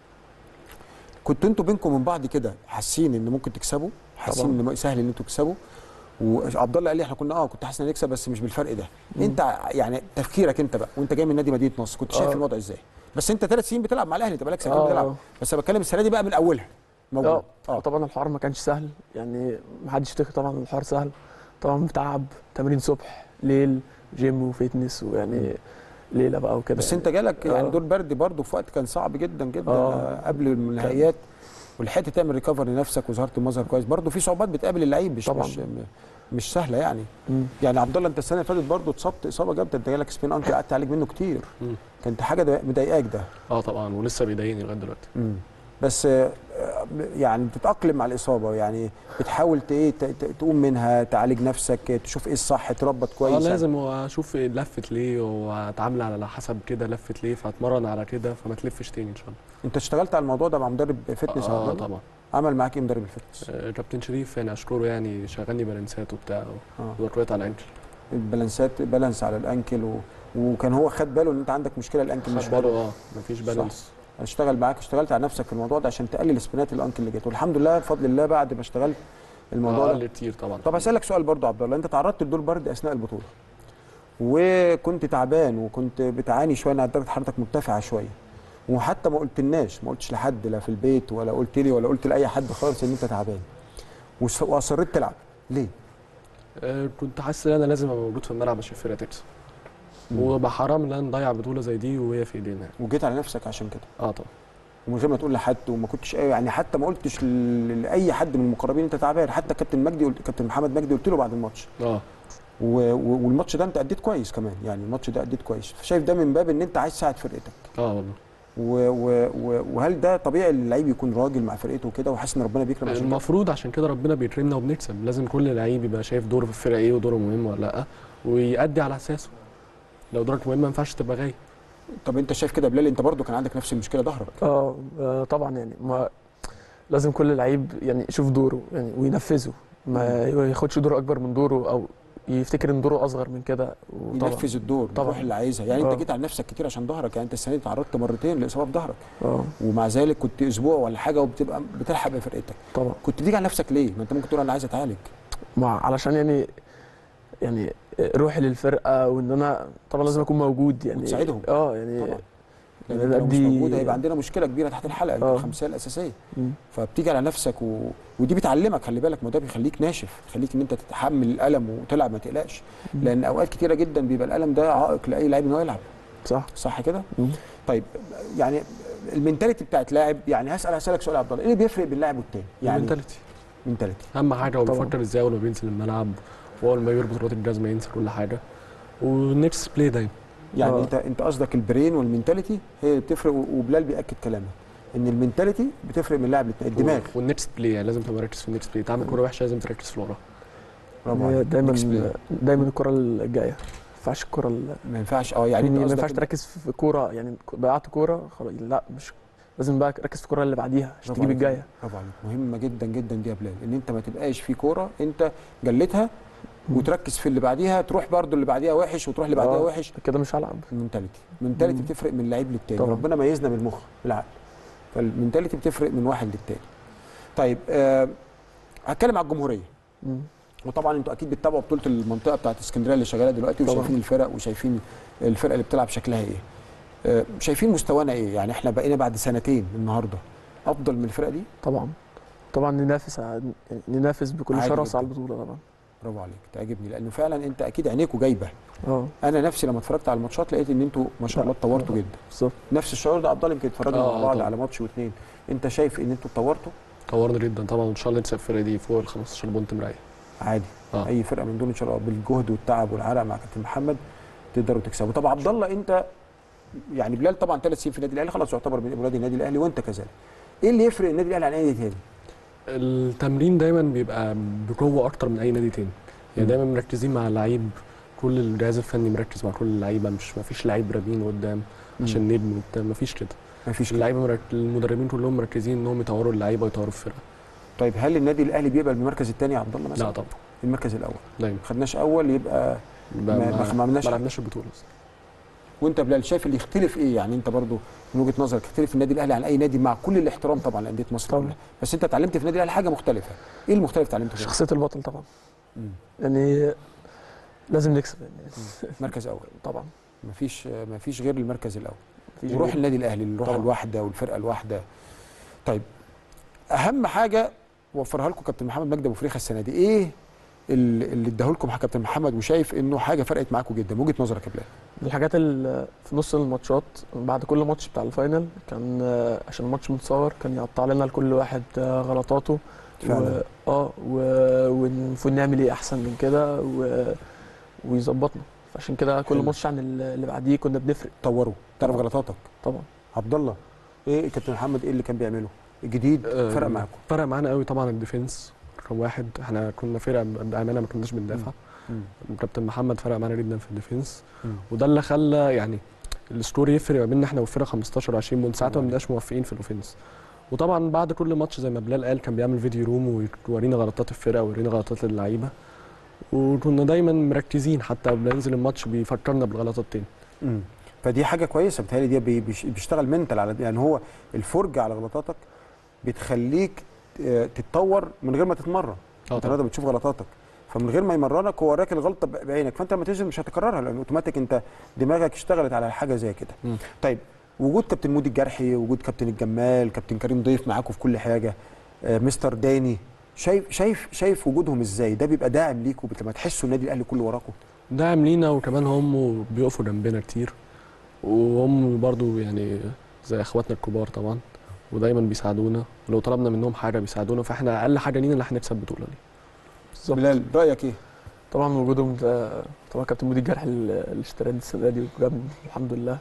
كنتوا انتوا بينكم من بعض كده حاسين ان ممكن تكسبوا حاسين ان سهل ان انتوا تكسبوا وعبد الله قال لي احنا كنا اه كنت حاسس ان هنكسب بس مش بالفرق ده مم. انت يعني تفكيرك انت بقى وانت جاي من نادي مدينه نصر كنت شايف آه. الوضع ازاي بس انت ثلاث سنين بتلعب مع الاهلي انت بقالك سنتين آه، بتلعب آه. بس انا بتكلم السنه دي بقى من اولها موجود اه اه طبعا الحوار ما كانش سهل يعني ما حدش يفتكر طبعا الحوار سهل طبعا بتعب تمرين صبح ليل جيم وفيتنس ويعني ليله بقى وكده بس يعني. انت جالك يعني آه. دور برد برضه في وقت كان صعب جدا جدا آه. آه. قبل النهائيات ولحقت تعمل ريكفر لنفسك وظهرت مظهر كويس برضه في صعوبات بتقابل اللعيب مش طبعاً. مش مش سهله يعني مم. يعني عبد الله انت السنه اللي فاتت برضه اتصبت اصابه جامده انت جالك سبين انكل قعدت تعالج منه كتير مم. كانت حاجه دا- مضايقاك ده اه طبعا ولسه بيضايقني لغايه دلوقتي بس آه، يعني بتتاقلم مع الاصابه يعني بتحاول ت- ايه ت- ت- تقوم منها تعالج نفسك تشوف ايه الصح تربط اه كويس لازم واشوف لفت ليه واتعامل على حسب كده لفت ليه فاتمرن على كده فما تلفش تاني ان شاء الله انت اشتغلت على الموضوع ده مع مدرب فتنس يا عبد اه الله؟ طبعا عمل معاك ايه مدرب الفتنس؟ آه، كابتن شريف يعني اشكره يعني شغلني بالانسات وبتاع اه وضربات على الانكل البالانسات بالانس على الانكل و... وكان هو خد باله ان انت عندك مشكله الانكل مش خد باله اه مفيش بالانس اشتغل معاك اشتغلت على نفسك في الموضوع ده عشان تقلل سبينات الانكل اللي جت والحمد لله بفضل الله بعد ما اشتغلت الموضوع اقل ده كتير طبعا طب هسالك سؤال برضو عبد الله انت تعرضت لدور برد اثناء البطوله وكنت تعبان وكنت بتعاني شويه ان درجه حرارتك مرتفعه شويه وحتى ما قلتلناش ما قلتش لحد لا في البيت ولا قلت لي ولا قلت لاي حد خالص ان انت تعبان وس- واصريت تلعب ليه؟ آه، كنت حاسس ان انا لازم ابقى موجود في الملعب عشان الفرقه تكسب مم. وبقى حرام ان انا نضيع بطوله زي دي وهي في ايدينا يعني. وجيت على نفسك عشان كده اه طبعا ومن غير ما تقول لحد وما كنتش يعني حتى ما قلتش ل- لاي حد من المقربين انت تعبان حتى كابتن مجدي قلت كابتن محمد مجدي قلت له بعد الماتش اه و- و- والماتش ده انت اديت كويس كمان يعني الماتش ده اديت كويس شايف ده من باب ان انت عايز تساعد فرقتك اه والله و و و وهل ده طبيعي اللعيب يكون راجل مع فرقته وكده وحاسس ان ربنا بيكرم عشان كده؟ المفروض عشان كده ربنا بيكرمنا وبنكسب لازم كل لعيب يبقى شايف دوره في الفرقه ايه ودوره مهم ولا لا ويأدي على اساسه لو دورك مهم ما ينفعش تبقى غايب طب انت شايف كده يا بلال انت برضو كان عندك نفس المشكله ظهرك اه آه، طبعا يعني ما لازم كل لعيب يعني يشوف دوره يعني وينفذه ما ياخدش دور اكبر من دوره او يفتكر ان دوره اصغر من كده وطبعا ينفذ الدور طبعاً. الروح اللي عايزها يعني آه. انت جيت على نفسك كتير عشان ظهرك يعني انت السنه دي تعرضت مرتين لاصابه في ظهرك اه ومع ذلك كنت اسبوع ولا حاجه وبتبقى بتلحق بفرقتك طبعا كنت تيجي على نفسك ليه؟ ما انت ممكن تقول انا عايز اتعالج مع علشان يعني يعني روحي للفرقه وان انا طبعا لازم اكون موجود يعني وتساعدهم. اه يعني طبعا لان يعني انت لو مش دي- موجود هيبقى عندنا مشكله كبيره تحت الحلقه آه. الخمسيه الاساسيه مم. فبتيجي على نفسك و... ودي بتعلمك خلي بالك ما ده بيخليك ناشف بيخليك ان انت تتحمل الالم وتلعب ما تقلقش مم. لان اوقات كتيره جدا بيبقى الالم ده عائق لاي لاعب ان هو يلعب صح صح كده؟ مم. طيب يعني المينتاليتي بتاعت لاعب يعني هسال هسالك سؤال يا عبد الله ايه اللي بيفرق بين اللاعب والتاني؟ يعني المنتاليتي منتاليتي اهم حاجه هو طبعاً. بيفكر ازاي اول ما بينزل الملعب واول ما يربط بطولات الجزمه ينسى كل حاجه والنكست بلاي دايما يعني آه. انت انت قصدك البرين والمنتاليتي هي اللي بتفرق و- وبلال بياكد كلامك ان المنتاليتي بتفرق من اللاعب للتاني الدماغ والنكست بلاي يعني لازم تبقى مركز في النكست بلاي تعمل كوره وحشه لازم تركز في اللي وراها برافو هي عليك. دايما Next play. دايما الكره الجايه ما ينفعش الكره ال- ما ينفعش اه يعني يعني انت ما قصدك ينفعش إن- تركز في كوره يعني ضيعت كوره خلاص لا مش لازم بقى ركز في الكوره اللي بعديها عشان برافو تجيب عليك. الجايه برافو عليك مهمه جدا جدا دي يا بلال ان انت ما تبقاش في كوره انت جلتها مم. وتركز في اللي بعديها تروح برضو اللي بعديها وحش وتروح اللي بعديها آه. وحش كده مش هلعب المنتاليتي المنتاليتي مم. بتفرق من لعيب للتاني طبعا. ربنا ميزنا بالمخ بالعقل فالمنتاليتي بتفرق من واحد للتاني طيب آه هتكلم على الجمهوريه مم. وطبعا انتوا اكيد بتتابعوا بطوله المنطقه بتاعت اسكندريه اللي شغاله دلوقتي طبعا. وشايفين الفرق وشايفين الفرقه اللي بتلعب شكلها ايه آه، شايفين مستوانا ايه يعني احنا بقينا بعد سنتين النهارده افضل من الفرقه دي طبعا طبعا ننافس ع- يعني ننافس بكل عادي شرس جدا. على البطوله طبعا برافو عليك تعجبني لانه فعلا انت اكيد عينيكوا جايبه اه انا نفسي لما اتفرجت على الماتشات لقيت ان انتوا ما شاء الله اتطورتوا جدا بالظبط نفس الشعور ده عبد الله يمكن اتفرجنا آه، مع بعض طبعا. على ماتش واثنين انت شايف ان انتوا اتطورتوا طورنا جدا طبعا وان شاء الله نكسب الفرقه دي فوق ال 15 بونت مرايه عادي آه. اي فرقه من دول ان شاء الله بالجهد والتعب والعرق مع كابتن محمد تقدروا تكسبوا طب عبد الله انت يعني بلال طبعا ثلاث سنين في النادي الاهلي خلاص يعتبر من اولاد النادي الاهلي وانت كذلك ايه اللي يفرق النادي الاهلي عن اي نادي تاني التمرين دايما بيبقى بقوه اكتر من اي نادي تاني يعني مم. دايما مركزين مع اللعيب كل الجهاز الفني مركز مع كل اللعيبه مش ما فيش لعيب رامين قدام عشان نجم وبتاع ما فيش كده ما فيش كده اللعيبه مرك... المدربين كلهم مركزين انهم يطوروا اللعيبه ويطوروا الفرقه طيب هل النادي الاهلي بيقبل بالمركز الثاني يا عبد الله مثلا لا طبعا المركز الاول دايما ما خدناش اول يبقى ما, ما- ما- ما عملناش ما لعبناش البطوله أصلاً. وانت بلال شايف اللي يختلف ايه يعني انت برضو من وجهه نظرك يختلف النادي الاهلي عن اي نادي مع كل الاحترام طبعا لانديه مصر طبعا. كلها بس انت اتعلمت في النادي الاهلي حاجه مختلفه ايه المختلف اتعلمته فيه شخصيه البطل طبعا مم. يعني لازم نكسب يعني مركز اول طبعا مفيش مفيش غير المركز الاول مفيش وروح غير- النادي الاهلي الروح طبعا. الواحده والفرقه الواحده طيب اهم حاجه وفرها لكم كابتن محمد مجدي ابو فريخه السنه دي ايه اللي اللي اداه لكم كابتن محمد وشايف انه حاجه فرقت معاكم جدا من وجهه نظرك يا بلال من الحاجات اللي في نص الماتشات بعد كل ماتش بتاع الفاينل كان آه، عشان الماتش متصور كان يقطع لنا لكل واحد آه، غلطاته فعلا. و... اه و... والمفروض نعمل ايه احسن من كده و... ويظبطنا فعشان كده كل حلو. ماتش عن اللي بعديه كنا بنفرق طوروا تعرف طبعا. غلطاتك طبعا عبد الله ايه كابتن محمد ايه اللي كان بيعمله الجديد آه، فرق معاكم فرق معانا قوي طبعا الديفنس رقم واحد احنا كنا فرقه بامانه ما كناش بندافع كابتن محمد فرق معانا جدا في الديفنس وده اللي خلى يعني السكور يفرق ما بيننا احنا والفرقه 15 و20 بونت ساعتها ما بنبقاش موفقين في الاوفنس وطبعا بعد كل ماتش زي ما بلال قال كان بيعمل فيديو روم ويورينا غلطات الفرقه ويورينا غلطات اللعيبه وكنا دايما مركزين حتى بننزل الماتش بيفكرنا بالغلطات تاني مم. فدي حاجه كويسه بتهيألي دي بي- بيش- بيشتغل منتال على يعني هو الفرجه على غلطاتك بتخليك آه، تتطور من غير ما تتمرن اه انت طبعا النهارده بتشوف غلطاتك فمن غير ما يمرنك هو وراك الغلطه ب- بعينك فانت لما تنزل مش هتكررها لان اوتوماتيك انت دماغك اشتغلت على حاجه زي كده مم. طيب وجود كابتن مودي الجرحي وجود كابتن الجمال كابتن كريم ضيف معاكم في كل حاجه آه، مستر داني شايف شايف شايف وجودهم ازاي ده بيبقى داعم ليكم لما تحسوا النادي الاهلي كله وراكم داعم لينا وكمان هم بيقفوا جنبنا كتير وهم برضو يعني زي اخواتنا الكبار طبعا ودايما بيساعدونا ولو طلبنا منهم حاجه بيساعدونا فاحنا اقل حاجه لينا ان احنا نكسب البطوله دي بالظبط بلال رايك ايه طبعا وجودهم ده طبعا كابتن مودي الجرح اللي اشتراني السنه دي وجابني الحمد لله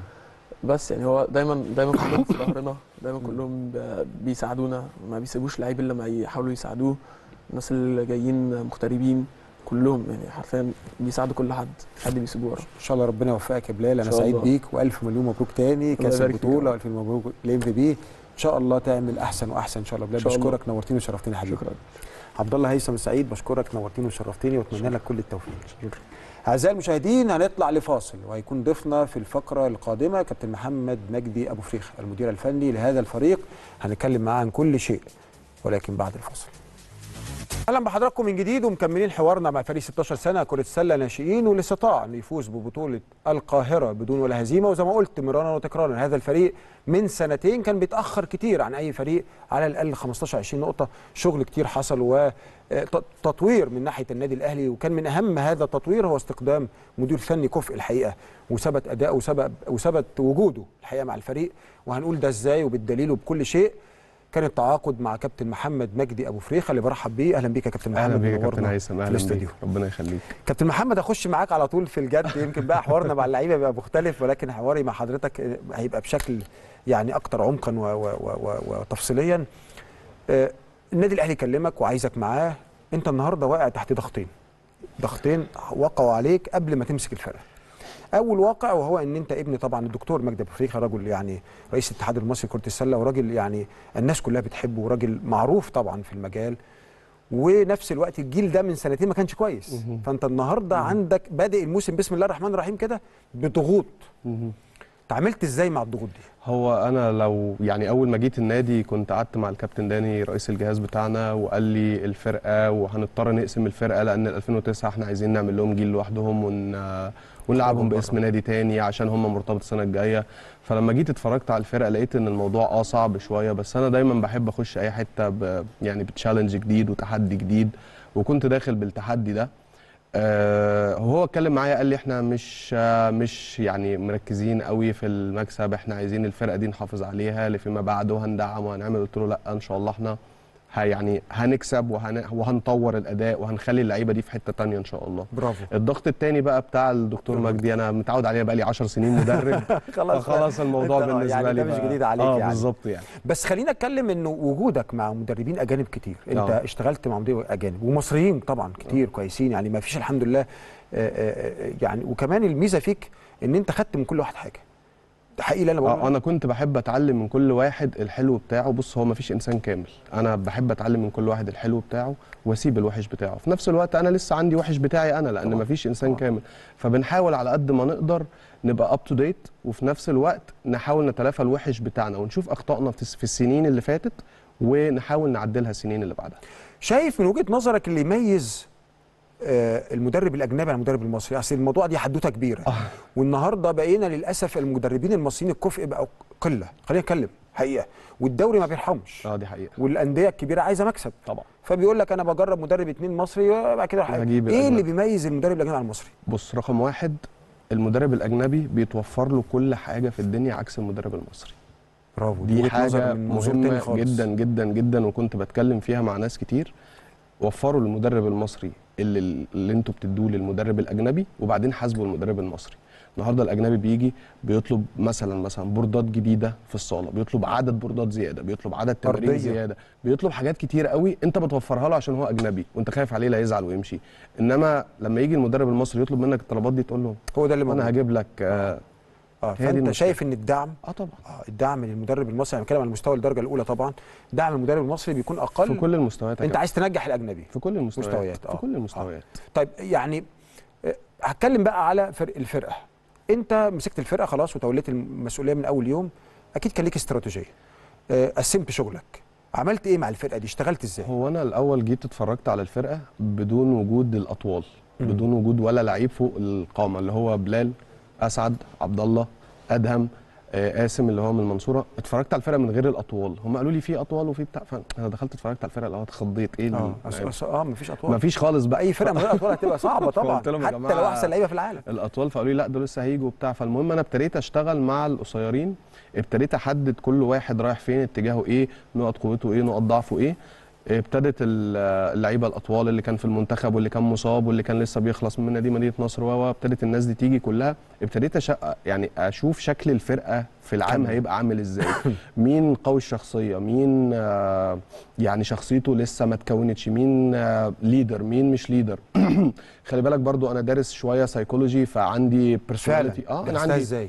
بس يعني هو دايما دايما كلهم في ظهرنا دايما كلهم ب- بيساعدونا ما بيسيبوش لعيب الا لما يحاولوا يساعدوه الناس اللي جايين مغتربين كلهم يعني حرفيا بيساعدوا كل حد مش حد بيسيبوه ورا ان شاء الله ربنا يوفقك يا بلال انا إن شاء سعيد الله. بيك والف مليون مبروك تاني كاس يبارك فيك يا البطوله رب. والف مبروك الام في بي ان شاء الله تعمل احسن واحسن ان شاء الله بلال إن شاء الله. بشكرك نورتني وشرفتني يا حبيبي شكرا عبد الله هيثم السعيد بشكرك نورتني وشرفتني واتمنى لك كل التوفيق اعزائي المشاهدين هنطلع لفاصل وهيكون ضيفنا في الفقره القادمه كابتن محمد مجدي ابو فريخ المدير الفني لهذا الفريق هنتكلم معاه عن كل شيء ولكن بعد الفاصل اهلا بحضراتكم من جديد ومكملين حوارنا مع فريق 16 سنه كره السله ناشئين واللي استطاع انه يفوز ببطوله القاهره بدون ولا هزيمه وزي ما قلت مرارا وتكرارا هذا الفريق من سنتين كان بيتاخر كتير عن اي فريق على الاقل 15 20 نقطه شغل كتير حصل وتطوير من ناحيه النادي الاهلي وكان من اهم هذا التطوير هو استقدام مدير فني كفء الحقيقه وثبت اداؤه وثبت وثبت وجوده الحقيقه مع الفريق وهنقول ده ازاي وبالدليل وبكل شيء كان التعاقد مع كابتن محمد مجدي ابو فريخه اللي برحب بيه اهلا بيك يا كابتن محمد اهلا بيك يا منورنا كابتن هيثم في اهلا الاستوديو بيك ربنا يخليك كابتن محمد اخش معاك على طول في الجد يمكن بقى حوارنا مع اللعيبه بيبقى مختلف ولكن حواري مع حضرتك هيبقى بشكل يعني اكتر عمقا و- و- و- و- وتفصيليا آه، النادي الاهلي كلمك وعايزك معاه انت النهارده واقع تحت ضغطين ضغطين وقعوا عليك قبل ما تمسك الفرقه اول واقع وهو ان انت ابن طبعا الدكتور مجدي ابو فريخه رجل يعني رئيس الاتحاد المصري لكره السله وراجل يعني الناس كلها بتحبه وراجل معروف طبعا في المجال ونفس الوقت الجيل ده من سنتين ما كانش كويس مهم. فانت النهارده عندك بادئ الموسم بسم الله الرحمن الرحيم كده بضغوط تعاملت ازاي مع الضغوط دي هو انا لو يعني اول ما جيت النادي كنت قعدت مع الكابتن داني رئيس الجهاز بتاعنا وقال لي الفرقه وهنضطر نقسم الفرقه لان ال 2009 احنا عايزين نعمل لهم جيل لوحدهم ون ونلعبهم بره. باسم نادي تاني عشان هم مرتبط السنه الجايه فلما جيت اتفرجت على الفرقه لقيت ان الموضوع اه صعب شويه بس انا دايما بحب اخش اي حته ب يعني بتشالنج جديد وتحدي جديد وكنت داخل بالتحدي ده آه وهو اتكلم معايا قال لي احنا مش آه مش يعني مركزين قوي في المكسب احنا عايزين الفرقه دي نحافظ عليها لفيما بعد وهندعم وهنعمل قلت له لا ان شاء الله احنا ه- يعني هنكسب وهن وهنطور الاداء وهنخلي اللعيبه دي في حته تانية ان شاء الله برافو الضغط التاني بقى بتاع الدكتور مجدي انا متعود عليه بقى لي 10 سنين مدرب خلاص خلاص الموضوع أنت- بالنسبه يعني لي ده مش بقى- جديد عليك اه يعني. بالظبط يعني بس خلينا اتكلم انه وجودك مع مدربين اجانب كتير انت آه. اشتغلت مع مدربين اجانب ومصريين طبعا كتير كويسين يعني ما فيش الحمد لله آه، آه، آه، يعني وكمان الميزه فيك ان انت خدت من كل واحد حاجه ده حقيقي اللي انا اه بقوله انا كنت بحب اتعلم من كل واحد الحلو بتاعه بص هو مفيش انسان كامل انا بحب اتعلم من كل واحد الحلو بتاعه واسيب الوحش بتاعه في نفس الوقت انا لسه عندي وحش بتاعي انا لان طبعاً. مفيش انسان طبعاً. كامل فبنحاول على قد ما نقدر نبقى اب تو ديت وفي نفس الوقت نحاول نتلافى الوحش بتاعنا ونشوف اخطائنا في في السنين اللي فاتت ونحاول نعدلها السنين اللي بعدها شايف من وجهه نظرك اللي يميز آه، المدرب الاجنبي عن المدرب المصري اصل الموضوع دي حدوته كبيره والنهارده بقينا للاسف المدربين المصريين الكفء بقوا قله خلينا نتكلم حقيقه والدوري ما بيرحمش اه دي حقيقه والانديه الكبيره عايزه مكسب طبعا فبيقول لك انا بجرب مدرب اتنين مصري وبعد كده أروح- هجيب ايه الأجنبي. اللي بيميز المدرب الاجنبي عن المصري بص رقم واحد المدرب الاجنبي بيتوفر له كل حاجه في الدنيا عكس المدرب المصري برافو دي وجهة نظر حاجه من منظور تاني مهمه خالص. جدا جدا جدا وكنت بتكلم فيها مع ناس كتير وفروا للمدرب المصري اللي, اللي انتوا بتدوه للمدرب الاجنبي وبعدين حاسبوا المدرب المصري النهارده الاجنبي بيجي بيطلب مثلا مثلا بوردات جديده في الصاله بيطلب عدد بوردات زياده بيطلب عدد تمارين أرضية. زياده بيطلب حاجات كتير قوي انت بتوفرها له عشان هو اجنبي وانت خايف عليه لا يزعل ويمشي انما لما يجي المدرب المصري يطلب منك الطلبات دي تقول له هو ده اللي انا موجود هجيب لك اه, اه هي دي فانت المشكلة. شايف ان الدعم آه طبعا اه الدعم للمدرب المصري انا بتكلم على مستوى الدرجه الاولى طبعا دعم المدرب المصري بيكون اقل في كل المستويات يا انت كابتن. عايز تنجح الاجنبي في كل المستويات مستويات، آه. في كل المستويات طيب يعني آه، هتكلم بقى على فرق الفرقه انت مسكت الفرقه خلاص وتوليت المسؤوليه من اول يوم اكيد كان ليك استراتيجيه آه، قسمت شغلك عملت ايه مع الفرقه دي اشتغلت ازاي هو انا الاول جيت اتفرجت على الفرقه بدون وجود الاطوال مم. بدون وجود ولا لعيب فوق القامه اللي هو بلال اسعد عبد الله ادهم آه، قاسم اللي هو من المنصوره اتفرجت على الفرقه من غير الاطوال هم قالوا لي في اطوال وفي بتاع فانا دخلت اتفرجت على الفرقه الاول اتخضيت ايه اه اللي أص- أص- اه مفيش اطوال ما فيش خالص بقى اي فرقه من غير اطوال هتبقى صعبه طبعا فقلت لهم يا حتى جماعة لو احسن لعيبه في العالم الاطوال فقالوا لي لا دول لسه هيجوا وبتاع فالمهم انا ابتديت اشتغل مع القصيرين ابتديت احدد كل واحد رايح فين اتجاهه ايه نقط قوته ايه نقط ضعفه ايه ابتدت ال- اللعيبه الاطوال اللي كان في المنتخب واللي كان مصاب واللي كان لسه بيخلص من نادي مدينه نصر و ابتدت الناس دي تيجي كلها ابتديت أش... يعني اشوف شكل الفرقه في العام كمل. هيبقى عامل ازاي مين قوي الشخصيه مين آه، يعني شخصيته لسه ما اتكونتش مين آه، ليدر مين مش ليدر خلي بالك برضو انا دارس شويه سايكولوجي فعندي فعلا بيرسوناليتي اه انا درستها عندي ازاي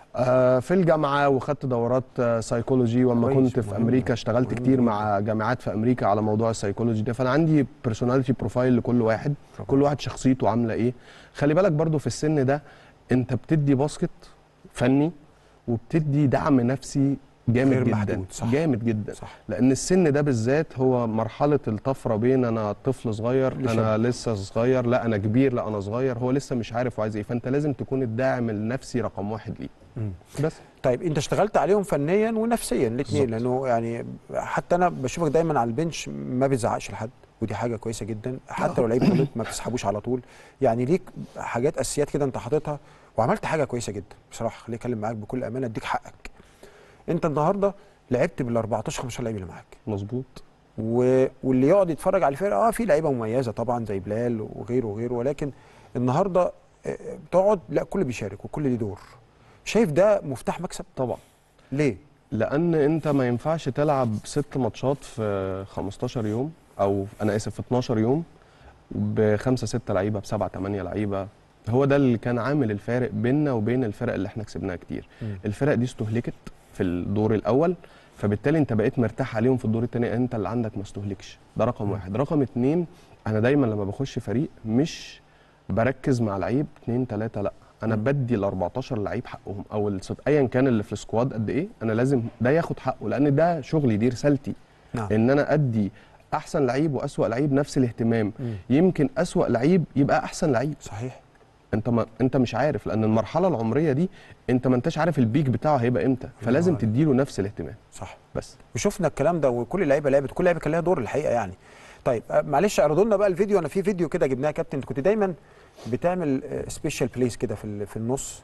آه في الجامعه وخدت دورات آه سايكولوجي واما كويس، كنت في مهم. امريكا اشتغلت مهم كتير جداً. مع جامعات في امريكا على موضوع السايكولوجي ده فانا عندي بيرسوناليتي بروفايل لكل واحد كل واحد شخصيته عامله ايه خلي بالك برضو في السن ده انت بتدي باسكت فني وبتدي دعم نفسي جامد غير جدا محدود، صح. جامد جدا صح لان السن ده بالذات هو مرحله الطفره بين انا طفل صغير لشاب. انا لسه صغير لا انا كبير لا انا صغير هو لسه مش عارف وعايز ايه فانت لازم تكون الداعم النفسي رقم واحد ليه مم. بس طيب انت اشتغلت عليهم فنيا ونفسيا الاثنين بالظبط. لانه يعني حتى انا بشوفك دايما على البنش ما بتزعقش لحد ودي حاجه كويسه جدا حتى لو لعيب غلط ما بتسحبوش على طول يعني ليك حاجات اساسيات كده انت حاططها وعملت حاجه كويسه جدا بصراحه خليني اتكلم معاك بكل امانه اديك حقك انت النهارده لعبت بال 14 15 لعيب اللي معاك مظبوط و... واللي يقعد يتفرج على الفرقه اه في لعيبه مميزه طبعا زي بلال وغيره وغيره ولكن النهارده آه، بتقعد لا كل بيشارك وكل ليه دور شايف ده مفتاح مكسب طبعا ليه؟ لان انت ما ينفعش تلعب ست ماتشات في 15 يوم او انا اسف في 12 يوم بخمسه سته لعيبه بسبعه ثمانيه لعيبه هو ده اللي كان عامل الفارق بيننا وبين الفرق اللي احنا كسبناها كتير مم. الفرق دي استهلكت في الدور الاول فبالتالي انت بقيت مرتاح عليهم في الدور الثاني انت اللي عندك ما استهلكش ده رقم واحد رقم اتنين انا دايما لما بخش فريق مش بركز مع لعيب اتنين تلاته لا انا بدي ال 14 لعيب حقهم او الست ايا كان اللي في السكواد قد ايه انا لازم ده ياخد حقه لان ده شغلي دي رسالتي نعم ان انا ادي احسن لعيب واسوا لعيب نفس الاهتمام مم. يمكن اسوا لعيب يبقى احسن لعيب صحيح انت ما انت مش عارف لان المرحله العمريه دي انت ما انتش عارف البيك بتاعه هيبقى امتى فلازم عليك. تديله نفس الاهتمام صح بس وشفنا الكلام ده وكل اللعيبه لعبت كل لعيبه كان لها دور الحقيقه يعني طيب آه، معلش اعرضوا لنا بقى الفيديو انا في فيديو كده جبناه يا كابتن انت كنت دايما بتعمل سبيشال بليس كده في ال- في النص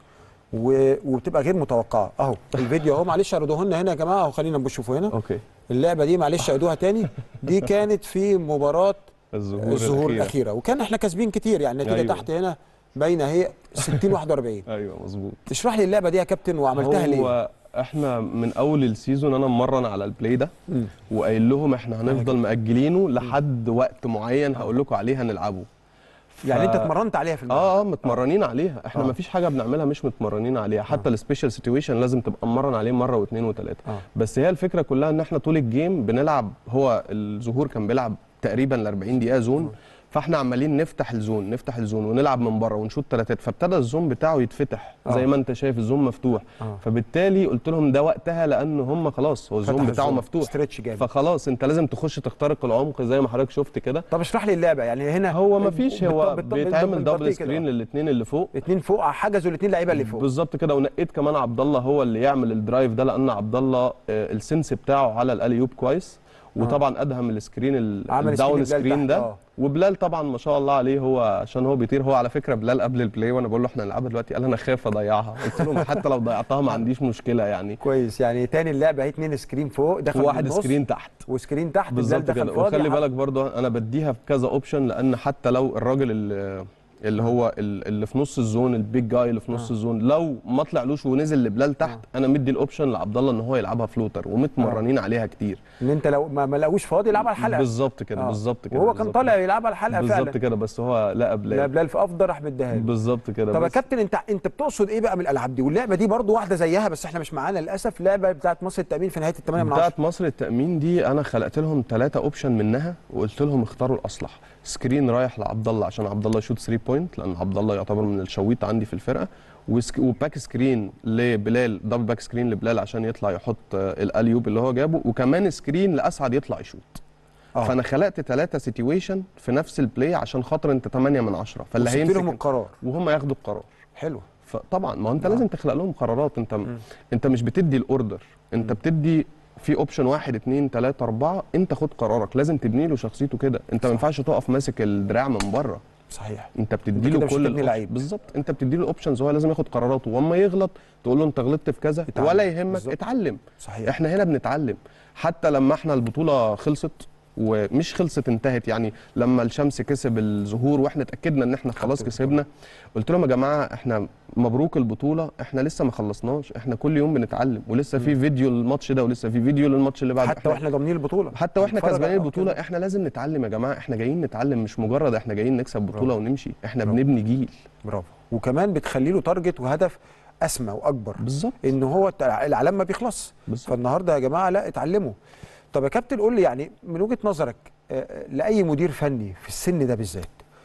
و- وبتبقى غير متوقعه اهو الفيديو اهو معلش اعرضوه لنا هنا يا جماعه اهو خلينا نشوفه هنا اوكي اللعبه دي معلش عيدوها تاني دي كانت في مباراه الظهور, الظهور الأخيرة. الاخيره وكان احنا كاسبين كتير يعني النتيجه أيوة. تحت هنا باينه هي 60 41 ايوه مظبوط تشرح لي اللعبه دي يا كابتن وعملتها ليه هو احنا من اول السيزون انا مرن على البلاي ده مم. وقايل لهم احنا هنفضل مأجلينه لحد وقت معين هقول لكم عليه هنلعبه يعني انت ف- اتمرنت عليها في الملعب اه اه متمرنين عليها احنا آه. مفيش حاجه بنعملها مش متمرنين عليها حتى السبيشال سيتويشن لازم تبقى مرن عليه مره واثنين وثلاثه آه. بس هي الفكره كلها ان احنا طول الجيم بنلعب هو الظهور كان بيلعب تقريبا ل 40 دقيقه زون فاحنا عمالين نفتح الزون نفتح الزون ونلعب من بره ونشوط ثلاثات فابتدى الزون بتاعه يتفتح آه. زي ما انت شايف الزون مفتوح آه. فبالتالي قلت لهم ده وقتها لان هم خلاص هو الزون فتح بتاعه الزون. مفتوح ستريتش جامد فخلاص انت لازم تخش تخترق العمق زي ما حضرتك شفت كده طب اشرح لي اللعبه يعني هنا هو مفيش هو بالط- بالط- بيتعمل بالبطيء دبل كده. سكرين للاثنين اللي فوق اتنين فوق حجزوا الاتنين لعيبه اللي فوق بالظبط كده ونقيت كمان عبد الله هو اللي يعمل الدرايف ده لان عبد الله آه، السنس بتاعه على الاليوب كويس وطبعا ادهم السكرين ال- عمل الداون سكرين بلال سكرين تحت، ده آه. وبلال طبعا ما شاء الله عليه هو عشان هو بيطير هو على فكره بلال قبل البلاي وانا بقول له احنا هنلعبها دلوقتي قال انا خايف اضيعها قلت له حتى لو ضيعتها ما عنديش مشكله يعني كويس يعني تاني اللعبه اهي اتنين سكرين فوق دخل وواحد من النص، سكرين تحت وسكرين تحت بلال بالظبط دخل كده فاضي وخلي حط- بالك برضو انا بديها في كذا اوبشن لان حتى لو الراجل اللي اللي هو ال- اللي في نص الزون البيج جاي اللي في نص آه. الزون لو ما طلعلوش ونزل لبلال تحت انا مدي الاوبشن لعبد الله ان هو يلعبها فلوتر ومتمرنين عليها كتير ان انت لو ما ما لقوش فاضي يلعبها الحلقه بالظبط كده آه. بالظبط كده وهو كان بالظبط طالع كده. يلعبها الحلقه بالظبط فعلا كده بس هو لقى لا بلال بلال في افضل راح مديها له. بالظبط كده طب يا بس كابتن انت انت بتقصد ايه بقى من الالعاب دي واللعبه دي برضو واحده زيها بس احنا مش معانا للاسف لعبه بتاعت مصر التامين في نهايه الثمانيه من عشرة بتاعت مصر التأمين دي أنا خلقت لهم ثلاثة أوبشن منها وقلت لهم اختاروا الأصلح سكرين رايح لعبد الله عشان عبد الله يشوط 3 بوينت لأن عبد الله يعتبر من الشويط عندي في الفرقة وسك... وباك سكرين لبلال دبل باك سكرين لبلال عشان يطلع يحط آه، الاليوب اللي هو جابه وكمان سكرين لأسعد يطلع يشوط آه. فأنا خلقت ثلاثة سيتويشن في نفس البلاي عشان خاطر أنت 8 من 10 فاللي وسبت هيمسك لهم القرار وهم ياخدوا القرار حلو فطبعا ما هو انت آه. لازم تخلق لهم قرارات انت انت مش بتدي الاوردر انت بتدي في اوبشن واحد اتنين تلاته اربعه انت خد قرارك لازم تبني له شخصيته كده انت ما ينفعش تقف ماسك الدراع من بره صحيح انت بتدي كده له مش كل هتبني الأوبشن- لعيب. بالظبط انت بتدي له الاوبشنز هو لازم ياخد قراراته واما يغلط تقول له انت غلطت في كذا اتعلم. ولا يهمك بالظبط. اتعلم صحيح احنا هنا بنتعلم حتى لما احنا البطوله خلصت ومش خلصت انتهت يعني لما الشمس كسب الظهور واحنا اتاكدنا ان احنا خلاص خدت كسبنا قلت لهم يا جماعه احنا مبروك البطوله احنا لسه ما خلصناش احنا كل يوم بنتعلم ولسه في فيديو للماتش ده ولسه في فيديو للماتش اللي بعده حتى إحنا- واحنا ضامنين البطوله حتى واحنا نتفرج كسبانين على- البطوله كده. احنا لازم نتعلم يا جماعه احنا جايين نتعلم مش مجرد احنا جايين نكسب بطوله برافو. ونمشي احنا برافو. بنبني جيل برافو وكمان بتخلي له تارجت وهدف اسمى واكبر بالظبط ان هو الت- العالم ما بيخلص بالظبط فالنهارده يا جماعه لا اتعلموا طب يا كابتن قول لي يعني من وجهه نظرك آه، آه، لاي مدير فني في السن ده بالذات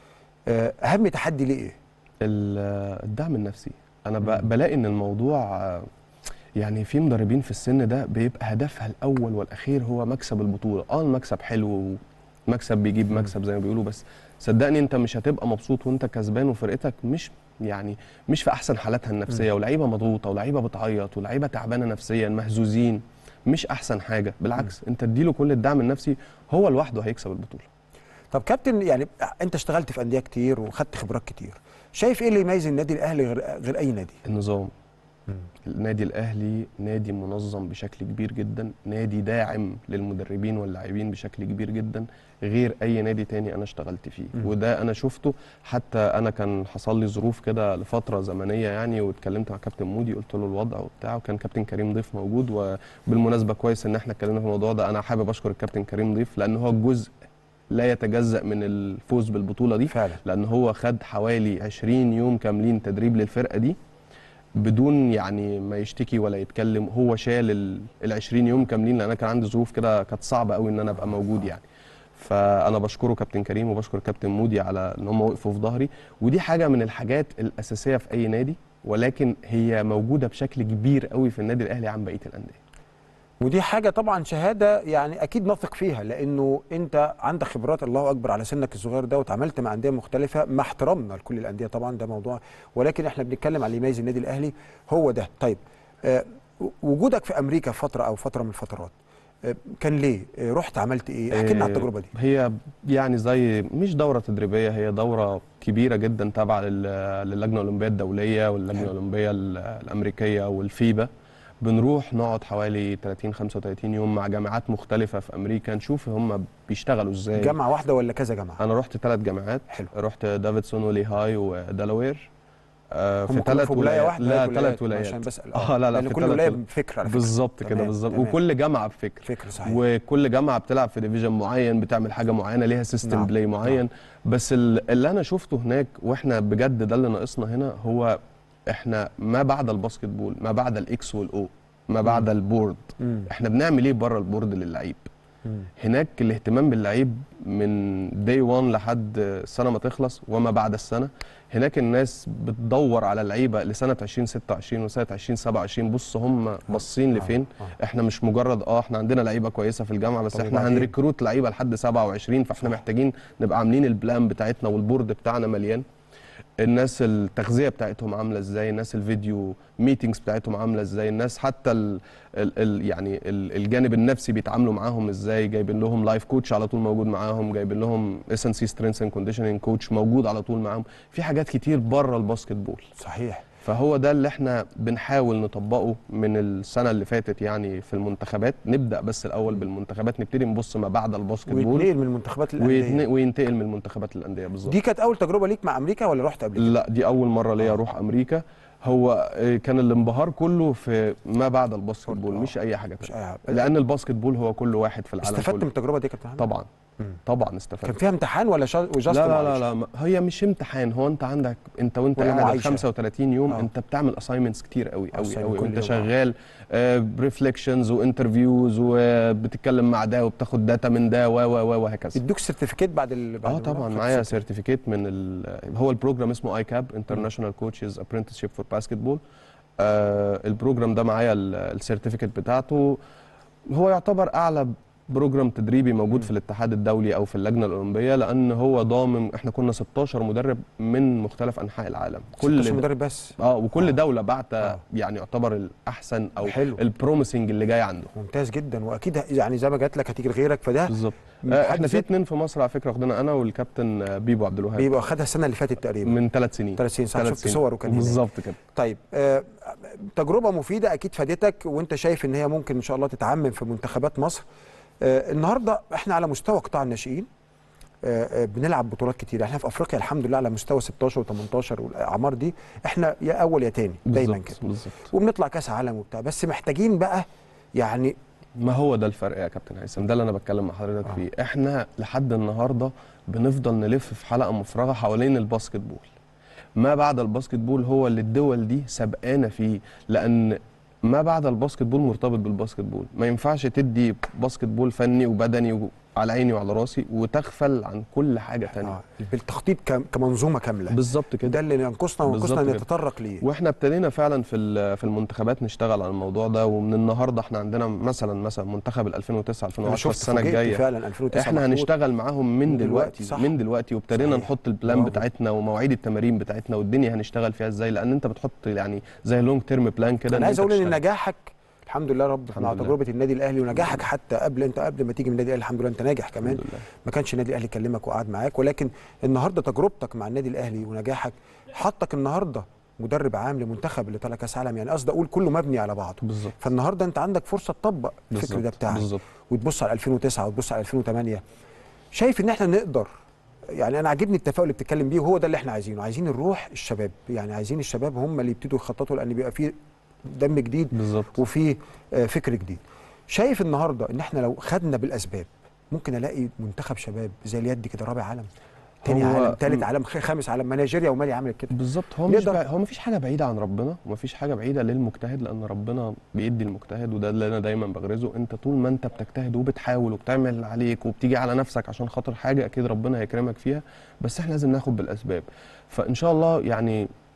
آه، اهم تحدي ليه ايه ال- الدعم النفسي انا ب- بلاقي ان الموضوع آه، يعني في مدربين في السن ده بيبقى هدفها الاول والاخير هو مكسب البطوله اه المكسب حلو مكسب بيجيب مكسب زي ما بيقولوا بس صدقني انت مش هتبقى مبسوط وانت كسبان وفرقتك مش يعني مش في احسن حالاتها النفسيه ولعيبه مضغوطه ولعيبه بتعيط ولعيبه تعبانه نفسيا مهزوزين مش احسن حاجه بالعكس انت اديله كل الدعم النفسي هو لوحده هيكسب البطوله طب كابتن يعني انت اشتغلت في انديه كتير وخدت خبرات كتير شايف ايه اللي يميز النادي الاهلي غير غير اي نادي النظام النادي الاهلي نادي منظم بشكل كبير جدا نادي داعم للمدربين واللاعبين بشكل كبير جدا غير اي نادي تاني انا اشتغلت فيه مم. وده انا شفته حتى انا كان حصل لي ظروف كده لفتره زمنيه يعني واتكلمت مع كابتن مودي قلت له الوضع وبتاع وكان كابتن كريم ضيف موجود وبالمناسبه كويس ان احنا اتكلمنا في الموضوع ده انا حابب اشكر الكابتن كريم ضيف لان هو جزء لا يتجزأ من الفوز بالبطوله دي فعلا لان هو خد حوالي 20 يوم كاملين تدريب للفرقه دي بدون يعني ما يشتكي ولا يتكلم هو شال ال- ال 20 يوم كاملين لان انا كان عندي ظروف كده كانت صعبه قوي ان انا ابقى موجود يعني فانا بشكره كابتن كريم وبشكر كابتن مودي على ان هم وقفوا في ظهري ودي حاجه من الحاجات الاساسيه في اي نادي ولكن هي موجوده بشكل كبير قوي في النادي الاهلي عن بقيه الانديه ودي حاجه طبعا شهاده يعني اكيد نثق فيها لانه انت عندك خبرات الله اكبر على سنك الصغير ده واتعاملت مع انديه مختلفه مع احترامنا لكل الانديه طبعا ده موضوع ولكن احنا بنتكلم على اللي يميز النادي الاهلي هو ده طيب آه وجودك في امريكا فتره او فتره من الفترات آه، كان ليه آه، رحت عملت ايه احكي لنا على إيه، التجربه دي هي يعني زي مش دورة تدريبية هي دورة كبيرة جدا تابعة لل- للجنة الأولمبية الدولية واللجنة حلو. الأولمبية ال- الأمريكية والفيبا بنروح نقعد حوالي 30 35 يوم مع جامعات مختلفة في أمريكا نشوف هم بيشتغلوا ازاي جامعه واحده ولا كذا جامعه أنا رحت ثلاث جامعات حلو رحت دافيدسون وليهاي ودلاوير آه هم في كلهم ثلاث في ولايه واحده لا ولايات؟ ثلاث ولايات عشان بسال اه لا لا لان في كل تلات ولايه ولا- بفكره على فكره بالظبط كده تمام، بالظبط تمام. وكل جامعة بفكر فكر صحيح وكل جامعه بتلعب في ديفيجن معين بتعمل حاجه معينه ليها سيستم نعم، بلاي معين بس ال- اللي انا شفته هناك واحنا بجد ده اللي ناقصنا هنا هو احنا ما بعد الباسكت بول ما بعد الاكس والاو ما بعد البورد مم. احنا بنعمل ايه بره البورد للعيب مم. هناك الاهتمام باللعيب من داي 1 لحد السنه ما تخلص وما بعد السنه هناك الناس بتدور على اللعيبه لسنه 2026 وسنه 2027 بص هم باصين آه، لفين آه. احنا مش مجرد اه احنا عندنا لعيبه كويسه في الجامعه بس طب احنا وبعدين؟ هنريكروت لعيبه لحد 27 فاحنا محتاجين نبقى عاملين البلان بتاعتنا والبورد بتاعنا مليان الناس التغذيه بتاعتهم عامله ازاي الناس الفيديو ميتينجز بتاعتهم عامله ازاي الناس حتى ال ال ال يعني ال الجانب النفسي بيتعاملوا معاهم ازاي جايبين لهم لايف كوتش على طول موجود معاهم جايبين لهم اس ان سي سترينث اند كونديشننج كوتش موجود على طول معاهم في حاجات كتير بره الباسكت بول صحيح فهو ده اللي احنا بنحاول نطبقه من السنه اللي فاتت يعني في المنتخبات نبدا بس الاول بالمنتخبات نبتدي نبص ما بعد الباسكت بول ويتنقل من المنتخبات ويتن- الانديه وينتقل من المنتخبات الانديه بالظبط دي كانت اول تجربه ليك مع امريكا ولا رحت قبل كده لا دي اول مره ليا آه. اروح امريكا هو آه، كان الانبهار كله في ما بعد الباسكت برضه، بول آه. مش اي حاجه مش تانية اي حاجه لان الباسكت بول هو كل واحد في العالم استفدت من كله التجربه دي يا كابتن محمد؟ طبعا مم. طبعا كان استفدت فيها امتحان ولا شا... لا وجاست لا لا معلش؟ لا ما- هي مش امتحان هو انت عندك انت وانت ولا قاعد ال معايشة؟ 35 يوم آه. انت بتعمل اساينمنتس كتير قوي قوي assignment قوي كل وانت يوم، آه. شغال بريفليكشنز وانترفيوز وبتتكلم مع ده وبتاخد داتا من ده و و و وهكذا يدوك سيرتيفيكيت بعد ال... بعد اه ما طبعا خدت معايا certificate. سيرتيفيكيت من ال هو البروجرام اسمه اي كاب انترناشونال كوتشز ابرنتسشيب فور باسكت بول البروجرام ده معايا السيرتيفيكيت بتاعته هو يعتبر اعلى بروجرام تدريبي موجود في الاتحاد الدولي او في اللجنه الاولمبيه لان هو ضامن احنا كنا 16 مدرب من مختلف انحاء العالم 16 د- مدرب بس اه وكل آه. دوله بعت آه. يعني يعتبر الاحسن او حلو. البروميسنج اللي جاي عنده ممتاز جدا واكيد ه- يعني زي ما جات لك هتيجي لغيرك فده بالظبط من آه حد احنا في ذاته اتنين في مصر على فكره واخدينها انا والكابتن آه، بيبو عبد الوهاب بيبقى خدها السنه اللي فاتت تقريبا من ثلاث سنين ثلاث سنين صح ثلاث شفت سنين. صور وكان هناك. بالظبط كده طيب آه تجربه مفيده اكيد فادتك وانت شايف ان هي ممكن ان شاء الله تتعمم في منتخبات مصر آه النهارده احنا على مستوى قطاع الناشئين آه آه بنلعب بطولات كتير احنا في افريقيا الحمد لله على مستوى 16 و18 والاعمار دي احنا يا اول يا تاني دايما بالظبط، كده بالظبط وبنطلع كاس عالم وبتاع بس محتاجين بقى يعني ما هو ده الفرق يا كابتن هيثم ده اللي انا بتكلم مع حضرتك آه. فيه احنا لحد النهارده بنفضل نلف في حلقه مفرغه حوالين الباسكت بول ما بعد الباسكت بول هو اللي الدول دي سبقانه فيه لان ما بعد الباسكت بول مرتبط بالباسكت بول ما ينفعش تدي باسكت بول فني وبدني وعلى عيني وعلى راسي وتغفل عن كل حاجه تانية آه بالتخطيط كم- كمنظومه كامله بالظبط كده ده اللي ينقصنا وينقصنا بالظبط كده. نتطرق ليه واحنا ابتدينا فعلا في ال- في المنتخبات نشتغل على الموضوع ده ومن النهارده احنا عندنا مثلا مثلا منتخب ال 2009 انا 2010 شفت السنه فوجئت الجايه فعلا 2009 احنا محطوط. هنشتغل معاهم من من دلوقتي، دلوقتي صح. من دلوقتي وابتدينا صحيح. نحط البلان برافو. بتاعتنا ومواعيد التمارين بتاعتنا والدنيا هنشتغل فيها ازاي لان انت بتحط يعني زي لونج تيرم بلان كده انا عايز أنت اقول ان تشتغل. نجاحك الحمد لله رب الحمد مع لله. تجربه النادي الاهلي ونجاحك حتى قبل انت قبل ما تيجي من النادي الاهلي الحمد لله انت ناجح كمان الحمد لله. ما كانش النادي الاهلي كلمك وقعد معاك ولكن النهارده تجربتك مع النادي الاهلي ونجاحك حطك النهارده مدرب عام لمنتخب اللي طلع كاس عالم يعني قصدي اقول كله مبني على بعضه بالظبط فالنهارده انت عندك فرصه تطبق الفكر ده بالظبط. بتاعك بالظبط وتبص على 2009 وتبص على 2008 شايف ان احنا نقدر يعني انا عاجبني التفاؤل اللي بتتكلم بيه وهو ده اللي احنا عايزينه عايزين الروح الشباب يعني عايزين الشباب هم اللي يبتدوا يخططوا لان بيبقى فيه دم جديد بالظبط وفي آه، فكر جديد شايف النهارده ان احنا لو خدنا بالاسباب ممكن الاقي منتخب شباب زي اليد كده رابع عالم تاني هو- عالم تالت م- عالم خ- خامس عالم ما نيجيريا ومالي عملت كده بالظبط هو مش نقدر- بع... هو مفيش حاجه بعيده عن ربنا ومفيش حاجه بعيده للمجتهد لان ربنا بيدي المجتهد وده اللي انا دايما بغرزه انت طول ما انت بتجتهد وبتحاول وبتعمل اللي عليك وبتيجي على نفسك عشان خاطر حاجه اكيد ربنا هيكرمك فيها بس احنا لازم ناخد بالاسباب فان شاء الله يعني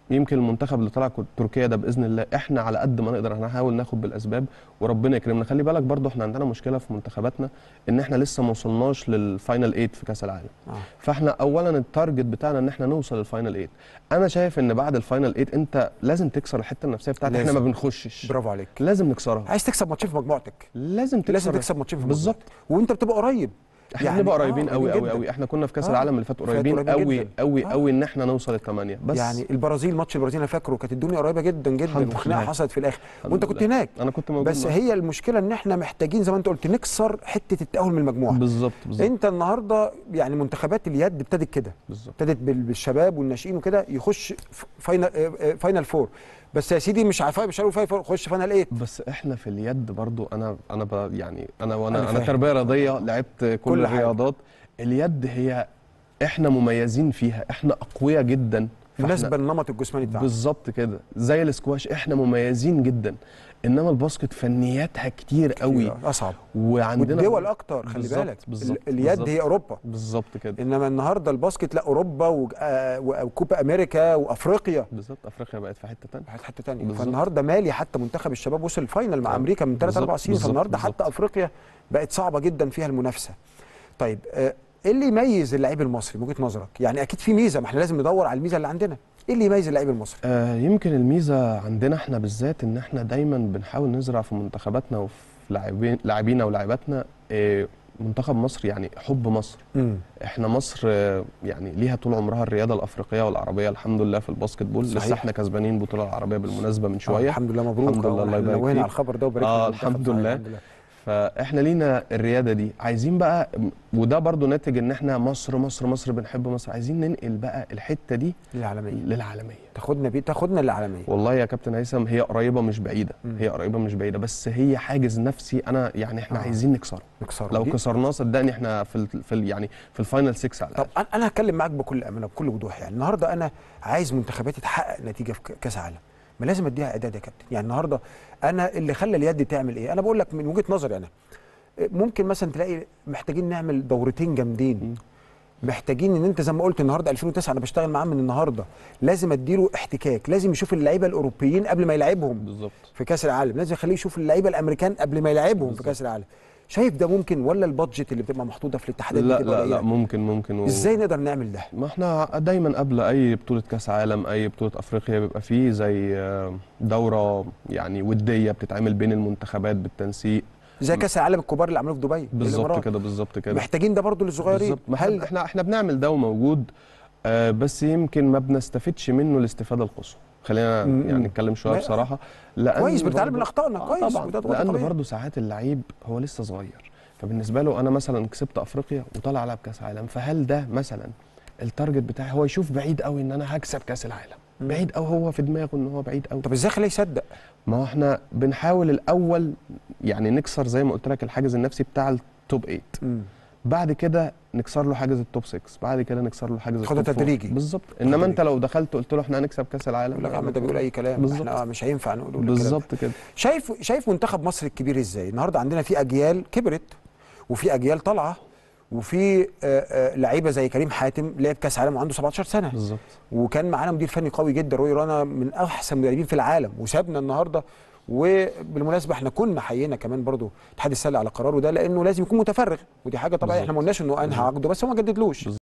يمكن المنتخب اللي طلع كو- تركيا ده باذن الله احنا على قد ما نقدر هنحاول ناخد بالاسباب وربنا يكرمنا خلي بالك برضو احنا عندنا مشكله في منتخباتنا ان احنا لسه ما وصلناش للفاينل 8 في كاس العالم آه. فاحنا اولا التارجت بتاعنا ان احنا نوصل للفاينل 8 انا شايف ان بعد الفاينل 8 انت لازم تكسر الحته النفسيه بتاعتك احنا لازم. ما بنخشش برافو عليك لازم نكسرها عايز تكسب ماتشين في مجموعتك لازم تكسر لازم تكسب ماتشين في بالظبط مجموعتك وانت بتبقى قريب احنا يعني- بنبقى آه، قريبين قوي قريبين قوي جداً. قوي احنا كنا في كاس آه. العالم اللي فات فات قريبين قريبين قوي جداً. قوي آه. قوي ان احنا نوصل الثمانيه بس يعني البرازيل ماتش البرازيل انا فاكره كانت الدنيا قريبه جدا جدا الحمد وخناقه لله. حصلت في الاخر الحمد وانت كنت لله. هناك انا كنت موجود بس معاك. هي المشكله ان احنا محتاجين زي ما انت قلت نكسر حته التاهل من المجموعه بالظبط بالظبط انت النهارده يعني منتخبات اليد ابتدت كده بالظبط ابتدت بال- بالشباب والناشئين وكده يخش ف- فاينل آه، آه، فاينل فور بس يا سيدي مش عارف مش هيقولوا فاينل فور خش فاينل 8 بس احنا في اليد برضو انا انا ب يعني انا أنا وانا انا فاهم. تربيه رياضيه لعبت كل, كل حاجة. الرياضات اليد هي احنا مميزين فيها احنا اقوياء جدا فإحنا- مناسبه للنمط الجسماني بتاعنا بالظبط كده زي الاسكواش احنا مميزين جدا انما الباسكت فنياتها كتير قوي اصعب وعندنا والدول اكتر خلي بالظبط، بالك بالظبط، ال- اليد بالظبط. هي اوروبا بالظبط كده انما النهارده الباسكت لا اوروبا و- آه، و- وكوبا امريكا وافريقيا بالظبط افريقيا بقت في حته تانية في حته ثانيه بالظبط. فالنهارده مالي حتى منتخب الشباب وصل الفاينل مع آه، امريكا من 3 بالظبط، 4 سنين بالظبط، فالنهارده بالظبط. حتى افريقيا بقت صعبه جدا فيها المنافسه طيب آه، ايه اللي يميز اللعيب المصري من وجهه نظرك يعني اكيد في ميزه ما احنا لازم ندور على الميزه اللي عندنا ايه اللي يميز اللعيب المصري آه يمكن الميزه عندنا احنا بالذات ان احنا دايما بنحاول نزرع في منتخباتنا وفي لاعبين لاعبينا ولاعباتنا آه منتخب مصر يعني حب مصر امم احنا مصر آه، يعني ليها طول عمرها الرياضه الافريقيه والعربيه الحمد لله في الباسكت بول صحيح. لسه احنا كسبانين البطوله العربيه بالمناسبه من شويه الحمد لله مبروك الحمد لله، الله يبارك نوهنا فيك. على الخبر ده وبارك آه، لنا المنتخب. الحمد لله. الحمد لله فاحنا لينا الرياده دي عايزين بقى وده برضو ناتج ان احنا مصر مصر مصر بنحب مصر عايزين ننقل بقى الحته دي العالميه للعالميه تاخدنا بيه تاخدنا للعالميه والله يا كابتن هيثم هي قريبه مش بعيده مم. هي قريبه مش بعيده بس هي حاجز نفسي انا يعني احنا آه. آه. عايزين نكسره نكسر لو كسرناه صدقني احنا في ال في ال يعني في الفاينل 6 على طب الاقل أنا- انا هتكلم معاك بكل امانه بكل وضوح يعني النهارده انا عايز منتخباتي تحقق نتيجه في ك- كاس عالم ما لازم اديها اعداد يا كابتن يعني النهارده انا اللي خلى اليد تعمل ايه انا بقول لك من وجهه نظري انا ممكن مثلا تلاقي محتاجين نعمل دورتين جامدين محتاجين ان انت زي ما قلت النهارده 2009 انا بشتغل معاه من النهارده لازم اديله احتكاك لازم يشوف اللعيبه الاوروبيين قبل ما يلعبهم بالظبط في كاس العالم لازم يخليه يشوف اللعيبه الامريكان قبل ما يلعبهم في بالظبط. كاس العالم شايف ده ممكن ولا البادجت اللي بتبقى محطوطه في الاتحادات لا بتبقى لا قليلة؟ لا ممكن ممكن و... ازاي نقدر نعمل ده ما احنا دايما قبل اي بطوله كاس عالم اي بطوله افريقيا بيبقى فيه زي آه، دوره يعني وديه بتتعمل بين المنتخبات بالتنسيق زي كاس العالم الكبار اللي عملوه في دبي بالظبط الإمارات. كده بالظبط كده محتاجين ده برضو للصغيرين بالظبط ما هل احنا احنا احنا بنعمل ده وموجود آه بس يمكن ما بنستفدش منه الاستفاده القصوى خلينا م- م. يعني نتكلم شويه ما- بصراحه لان كويس بنتعلم برضو- من اخطائنا آه كويس طبعا وده وده لان طبيعي. برضه ساعات اللعيب هو لسه صغير فبالنسبه له انا مثلا كسبت افريقيا وطالع العب كاس عالم فهل ده مثلا التارجت بتاعي هو يشوف بعيد قوي ان انا هكسب كاس العالم مم. بعيد قوي هو في دماغه ان هو بعيد قوي طب ازاي خليه يصدق ما هو احنا بنحاول الاول يعني نكسر زي ما قلت لك الحاجز النفسي بتاع التوب 8 مم. بعد كده نكسر له حاجز التوب 6 بعد كده نكسر له حاجز خده التوب 4. تدريجي. بالظبط انما انت تدريجي. لو دخلت قلت له احنا هنكسب كاس العالم يقول لك يا عم ده بيقول اي كلام بالظبط. احنا مش هينفع نقول الكلام ده. بالظبط كده شايف شايف منتخب مصر الكبير ازاي النهارده عندنا في اجيال كبرت وفي اجيال طالعه وفي آه، آه، لعيبه زي كريم حاتم لعب كاس عالم وعنده 17 سنه بالظبط وكان معانا مدير فني قوي جدا روي رانا من احسن المدربين في العالم وسابنا النهارده وبالمناسبه احنا كنا حيينا كمان برضو اتحاد السله على قراره ده لانه لازم يكون متفرغ ودي حاجه طبعا بالظبط. احنا ما قلناش انه انهى عقده بس هو ما جددلوش بالظبط.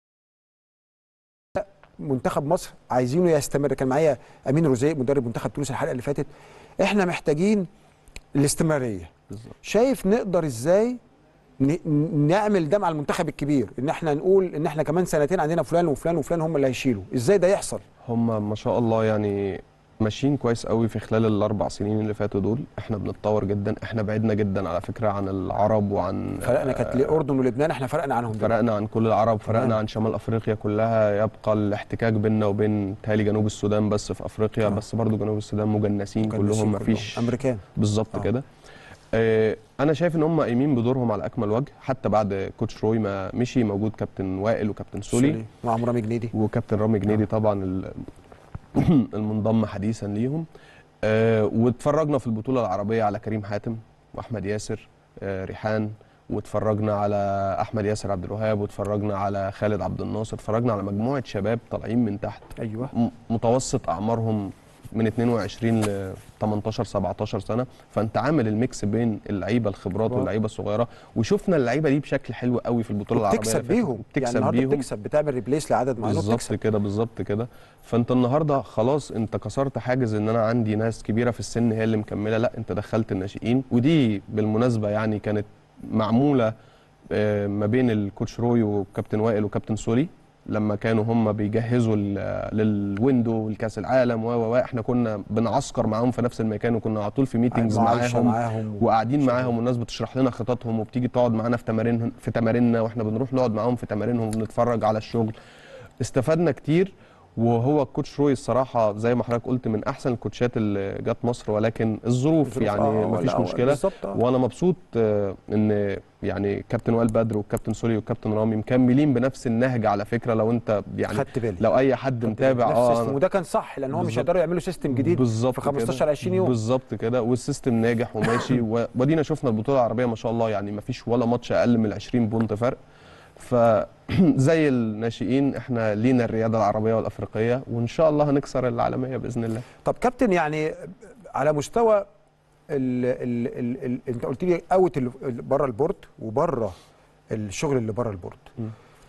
منتخب مصر عايزينه يستمر كان معايا امين رزيق مدرب منتخب تونس الحلقه اللي فاتت احنا محتاجين الاستمراريه بالظبط شايف نقدر ازاي ن- نعمل ده مع المنتخب الكبير ان احنا نقول ان احنا كمان سنتين عندنا فلان وفلان وفلان هم اللي هيشيلوا ازاي ده يحصل هم ما شاء الله يعني ماشيين كويس قوي في خلال الاربع سنين اللي فاتوا دول احنا بنتطور جدا احنا بعدنا جدا على فكره عن العرب وعن فرقنا كانت الاردن ولبنان احنا فرقنا عنهم دلوقتي. فرقنا عن كل العرب فرقنا تمام. عن شمال افريقيا كلها يبقى الاحتكاك بيننا وبين تالي جنوب السودان بس في افريقيا آه. بس برضو جنوب السودان مجنسين مجنسين كلهم ما فيش امريكان بالظبط آه. كده آه انا شايف ان هم قايمين بدورهم على اكمل وجه حتى بعد كوتش روي ما مشي موجود كابتن وائل وكابتن سولي مع مرامي جنيدي وكابتن رامي جنيدي طبعا ال- المنضم حديثا ليهم آه واتفرجنا في البطوله العربيه على كريم حاتم واحمد ياسر آه ريحان واتفرجنا على احمد ياسر عبد الوهاب واتفرجنا على خالد عبد الناصر اتفرجنا على مجموعه شباب طالعين من تحت ايوه م- متوسط اعمارهم من 22 ل 18 17 سنه فانت عامل الميكس بين اللعيبه الخبرات واو. واللعيبه الصغيره وشفنا اللعيبه دي بشكل حلو قوي في البطوله العربيه بتكسب اللي فاتت. بيهم يعني بتكسب النهارده بيهم بتكسب بتعمل ريبليس لعدد معين بالظبط وبتكسب كده بالظبط كده فانت النهارده خلاص انت كسرت حاجز ان انا عندي ناس كبيره في السن هي اللي مكمله لا انت دخلت الناشئين ودي بالمناسبه يعني كانت معموله آه، ما بين الكوتش روي وكابتن وائل وكابتن سوري لما كانوا هم بيجهزوا ال- للويندو لكاس العالم و و و احنا كنا بنعسكر معاهم في نفس المكان وكنا على طول في ميتنجز معايشة معاهم معاهم وقاعدين شغل. معاهم والناس بتشرح لنا خططهم وبتيجي تقعد معانا في تمارين في تماريننا واحنا بنروح نقعد معاهم في تمارينهم ونتفرج على الشغل استفدنا كتير وهو الكوتش روي الصراحه زي ما حضرتك قلت من احسن الكوتشات اللي جت مصر ولكن الظروف الظروف، يعني آه، مفيش لا، مشكله بالظبط آه. وانا مبسوط آه، ان يعني كابتن وائل بدر والكابتن سوري والكابتن رامي مكملين بنفس النهج على فكره لو انت يعني خدت بالي لو اي حد متابع نفس اه السيستم أنا- وده كان صح لان هو مش بالظبط. هيقدروا يعملوا سيستم جديد بالظبط في 15 كده. 20 يوم بالظبط كده والسيستم ناجح وماشي و- ودينا شفنا البطوله العربيه ما شاء الله يعني ما فيش ولا ماتش اقل من 20 بونت فرق فزي الناشئين احنا لينا الرياده العربيه والافريقيه وان شاء الله هنكسر العالميه باذن الله طب كابتن يعني على مستوى ال ال ال ال انت قلت لي اوت ال- ال- بره البورد وبره الشغل اللي بره البورد م.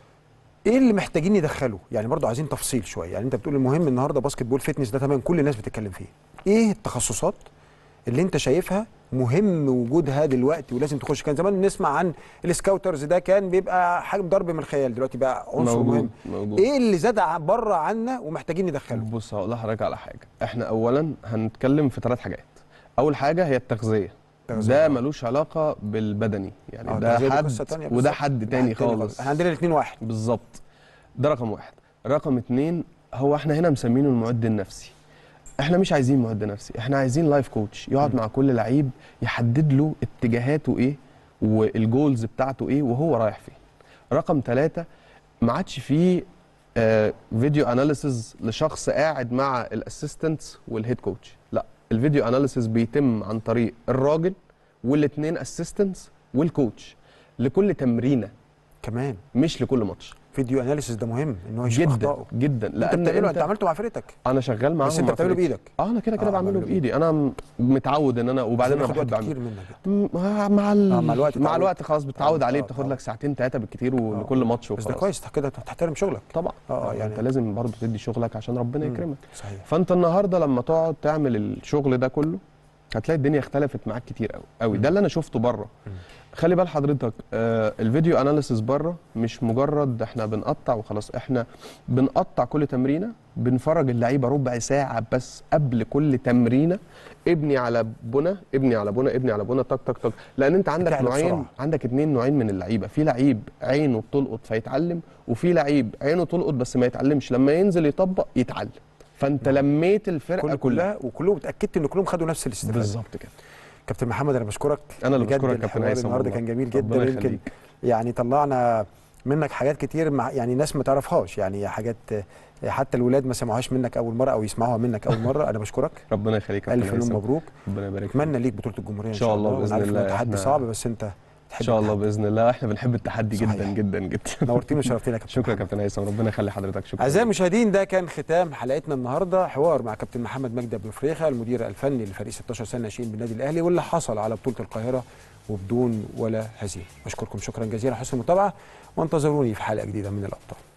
ايه اللي محتاجين يدخله يعني برضو عايزين تفصيل شويه يعني انت بتقول المهم النهارده باسكت بول فيتنس ده تمام كل الناس بتتكلم فيه ايه التخصصات اللي انت شايفها مهم وجودها دلوقتي ولازم تخش كان زمان نسمع عن السكاوترز ده كان بيبقى حاجه ضرب من الخيال دلوقتي بقى عنصر مهم موجود ايه اللي زاد ع- بره عنا ومحتاجين ندخله بص هقول لحضرتك على حاجه احنا اولا هنتكلم في ثلاث حاجات اول حاجه هي التغذيه التغذية. ده ملوش علاقه بالبدني يعني آه، ده التغذية دي حد قصة تانية وده بالظبط. حد ده تاني خالص احنا عندنا الاثنين واحد بالظبط ده رقم واحد رقم اتنين هو احنا هنا مسمينه المعد النفسي احنا مش عايزين معد نفسي احنا عايزين لايف كوتش يقعد مع كل لعيب يحدد له اتجاهاته ايه والجولز بتاعته ايه وهو رايح فين رقم ثلاثة ما عادش فيه آه فيديو اناليسز لشخص قاعد مع الاسيستنتس والهيد كوتش لا الفيديو اناليسز بيتم عن طريق الراجل والاثنين اسيستنتس والكوتش لكل تمرينه كمان مش لكل ماتش فيديو اناليسيس ده مهم ان هو يشوف جدا اخطائه جدا انت لان بتعمله انت عملته مع فرقتك انا شغال معاهم بس انت مع بتعمله فرقتي. بايدك اه انا كده كده آه، بعمله بعمله بايدي انا م- متعود ان انا وبعدين انا بس بحب بياخد وقت اعمله كتير منك ده. م- مع مع, ال... آه، مع الوقت مع اتعود. الوقت خلاص بتتعود آه، عليه آه، بتاخد آه. لك ساعتين ثلاثه بالكتير آه. لكل ماتش بس ده وخلاص كويس كده تحترم شغلك طبعا اه آه يعني انت لازم برضه تدي شغلك عشان ربنا مم. يكرمك صحيح فانت النهارده لما تقعد تعمل الشغل ده كله هتلاقي الدنيا اختلفت معاك كتير قوي قوي مم. ده اللي انا شفته بره مم. خلي بال حضرتك آه الفيديو اناليسيس بره مش مجرد احنا بنقطع وخلاص احنا بنقطع كل تمرينه بنفرج اللعيبه ربع ساعه بس قبل كل تمرينه ابني على بنى ابني على بنى ابني على بنى تك تك تك لان انت عندك بتعلى نوعين بسرعة. عندك اتنين نوعين من اللعيبه في لعيب عينه بتلقط فيتعلم وفي لعيب عينه تلقط بس ما يتعلمش لما ينزل يطبق يتعلم فانت لميت الفرقه كل كلها كلها وكلهم اتاكدت ان كلهم خدوا نفس الاستفاده بالظبط كده كابتن محمد انا بشكرك انا اللي بجد بشكرك كابتن الحوار هيثم النهارده والله. كان جميل جدا ربنا ويمكن يخليك. يعني طلعنا منك حاجات كتير مع يعني ناس ما تعرفهاش يعني حاجات آه، حتى الولاد ما سمعوهاش منك اول مره او يسمعوها منك اول مره انا بشكرك ربنا يخليك يا كابتن الف مليون هيثم. مبروك ربنا يبارك فيك اتمنى ليك بطوله الجمهوريه إن شاء الله وأنا بإذن عارف إن الله. التحدي إحنا- صعب بس انت ان شاء الله باذن الله احنا بنحب التحدي صحيح. جدا جدا جدا نورتني وشرفتني يا كابتن شكرا يا محمد. كابتن هيثم ربنا يخلي حضرتك شكرا اعزائي المشاهدين ده كان ختام حلقتنا النهارده حوار مع كابتن محمد مجدي ابو فريخه المدير الفني لفريق 16 سنه ناشئين بالنادي الاهلي واللي حصل على بطوله القاهره وبدون ولا هزيمه بشكركم شكرا جزيلا حسن المتابعه وانتظروني في حلقه جديده من الابطال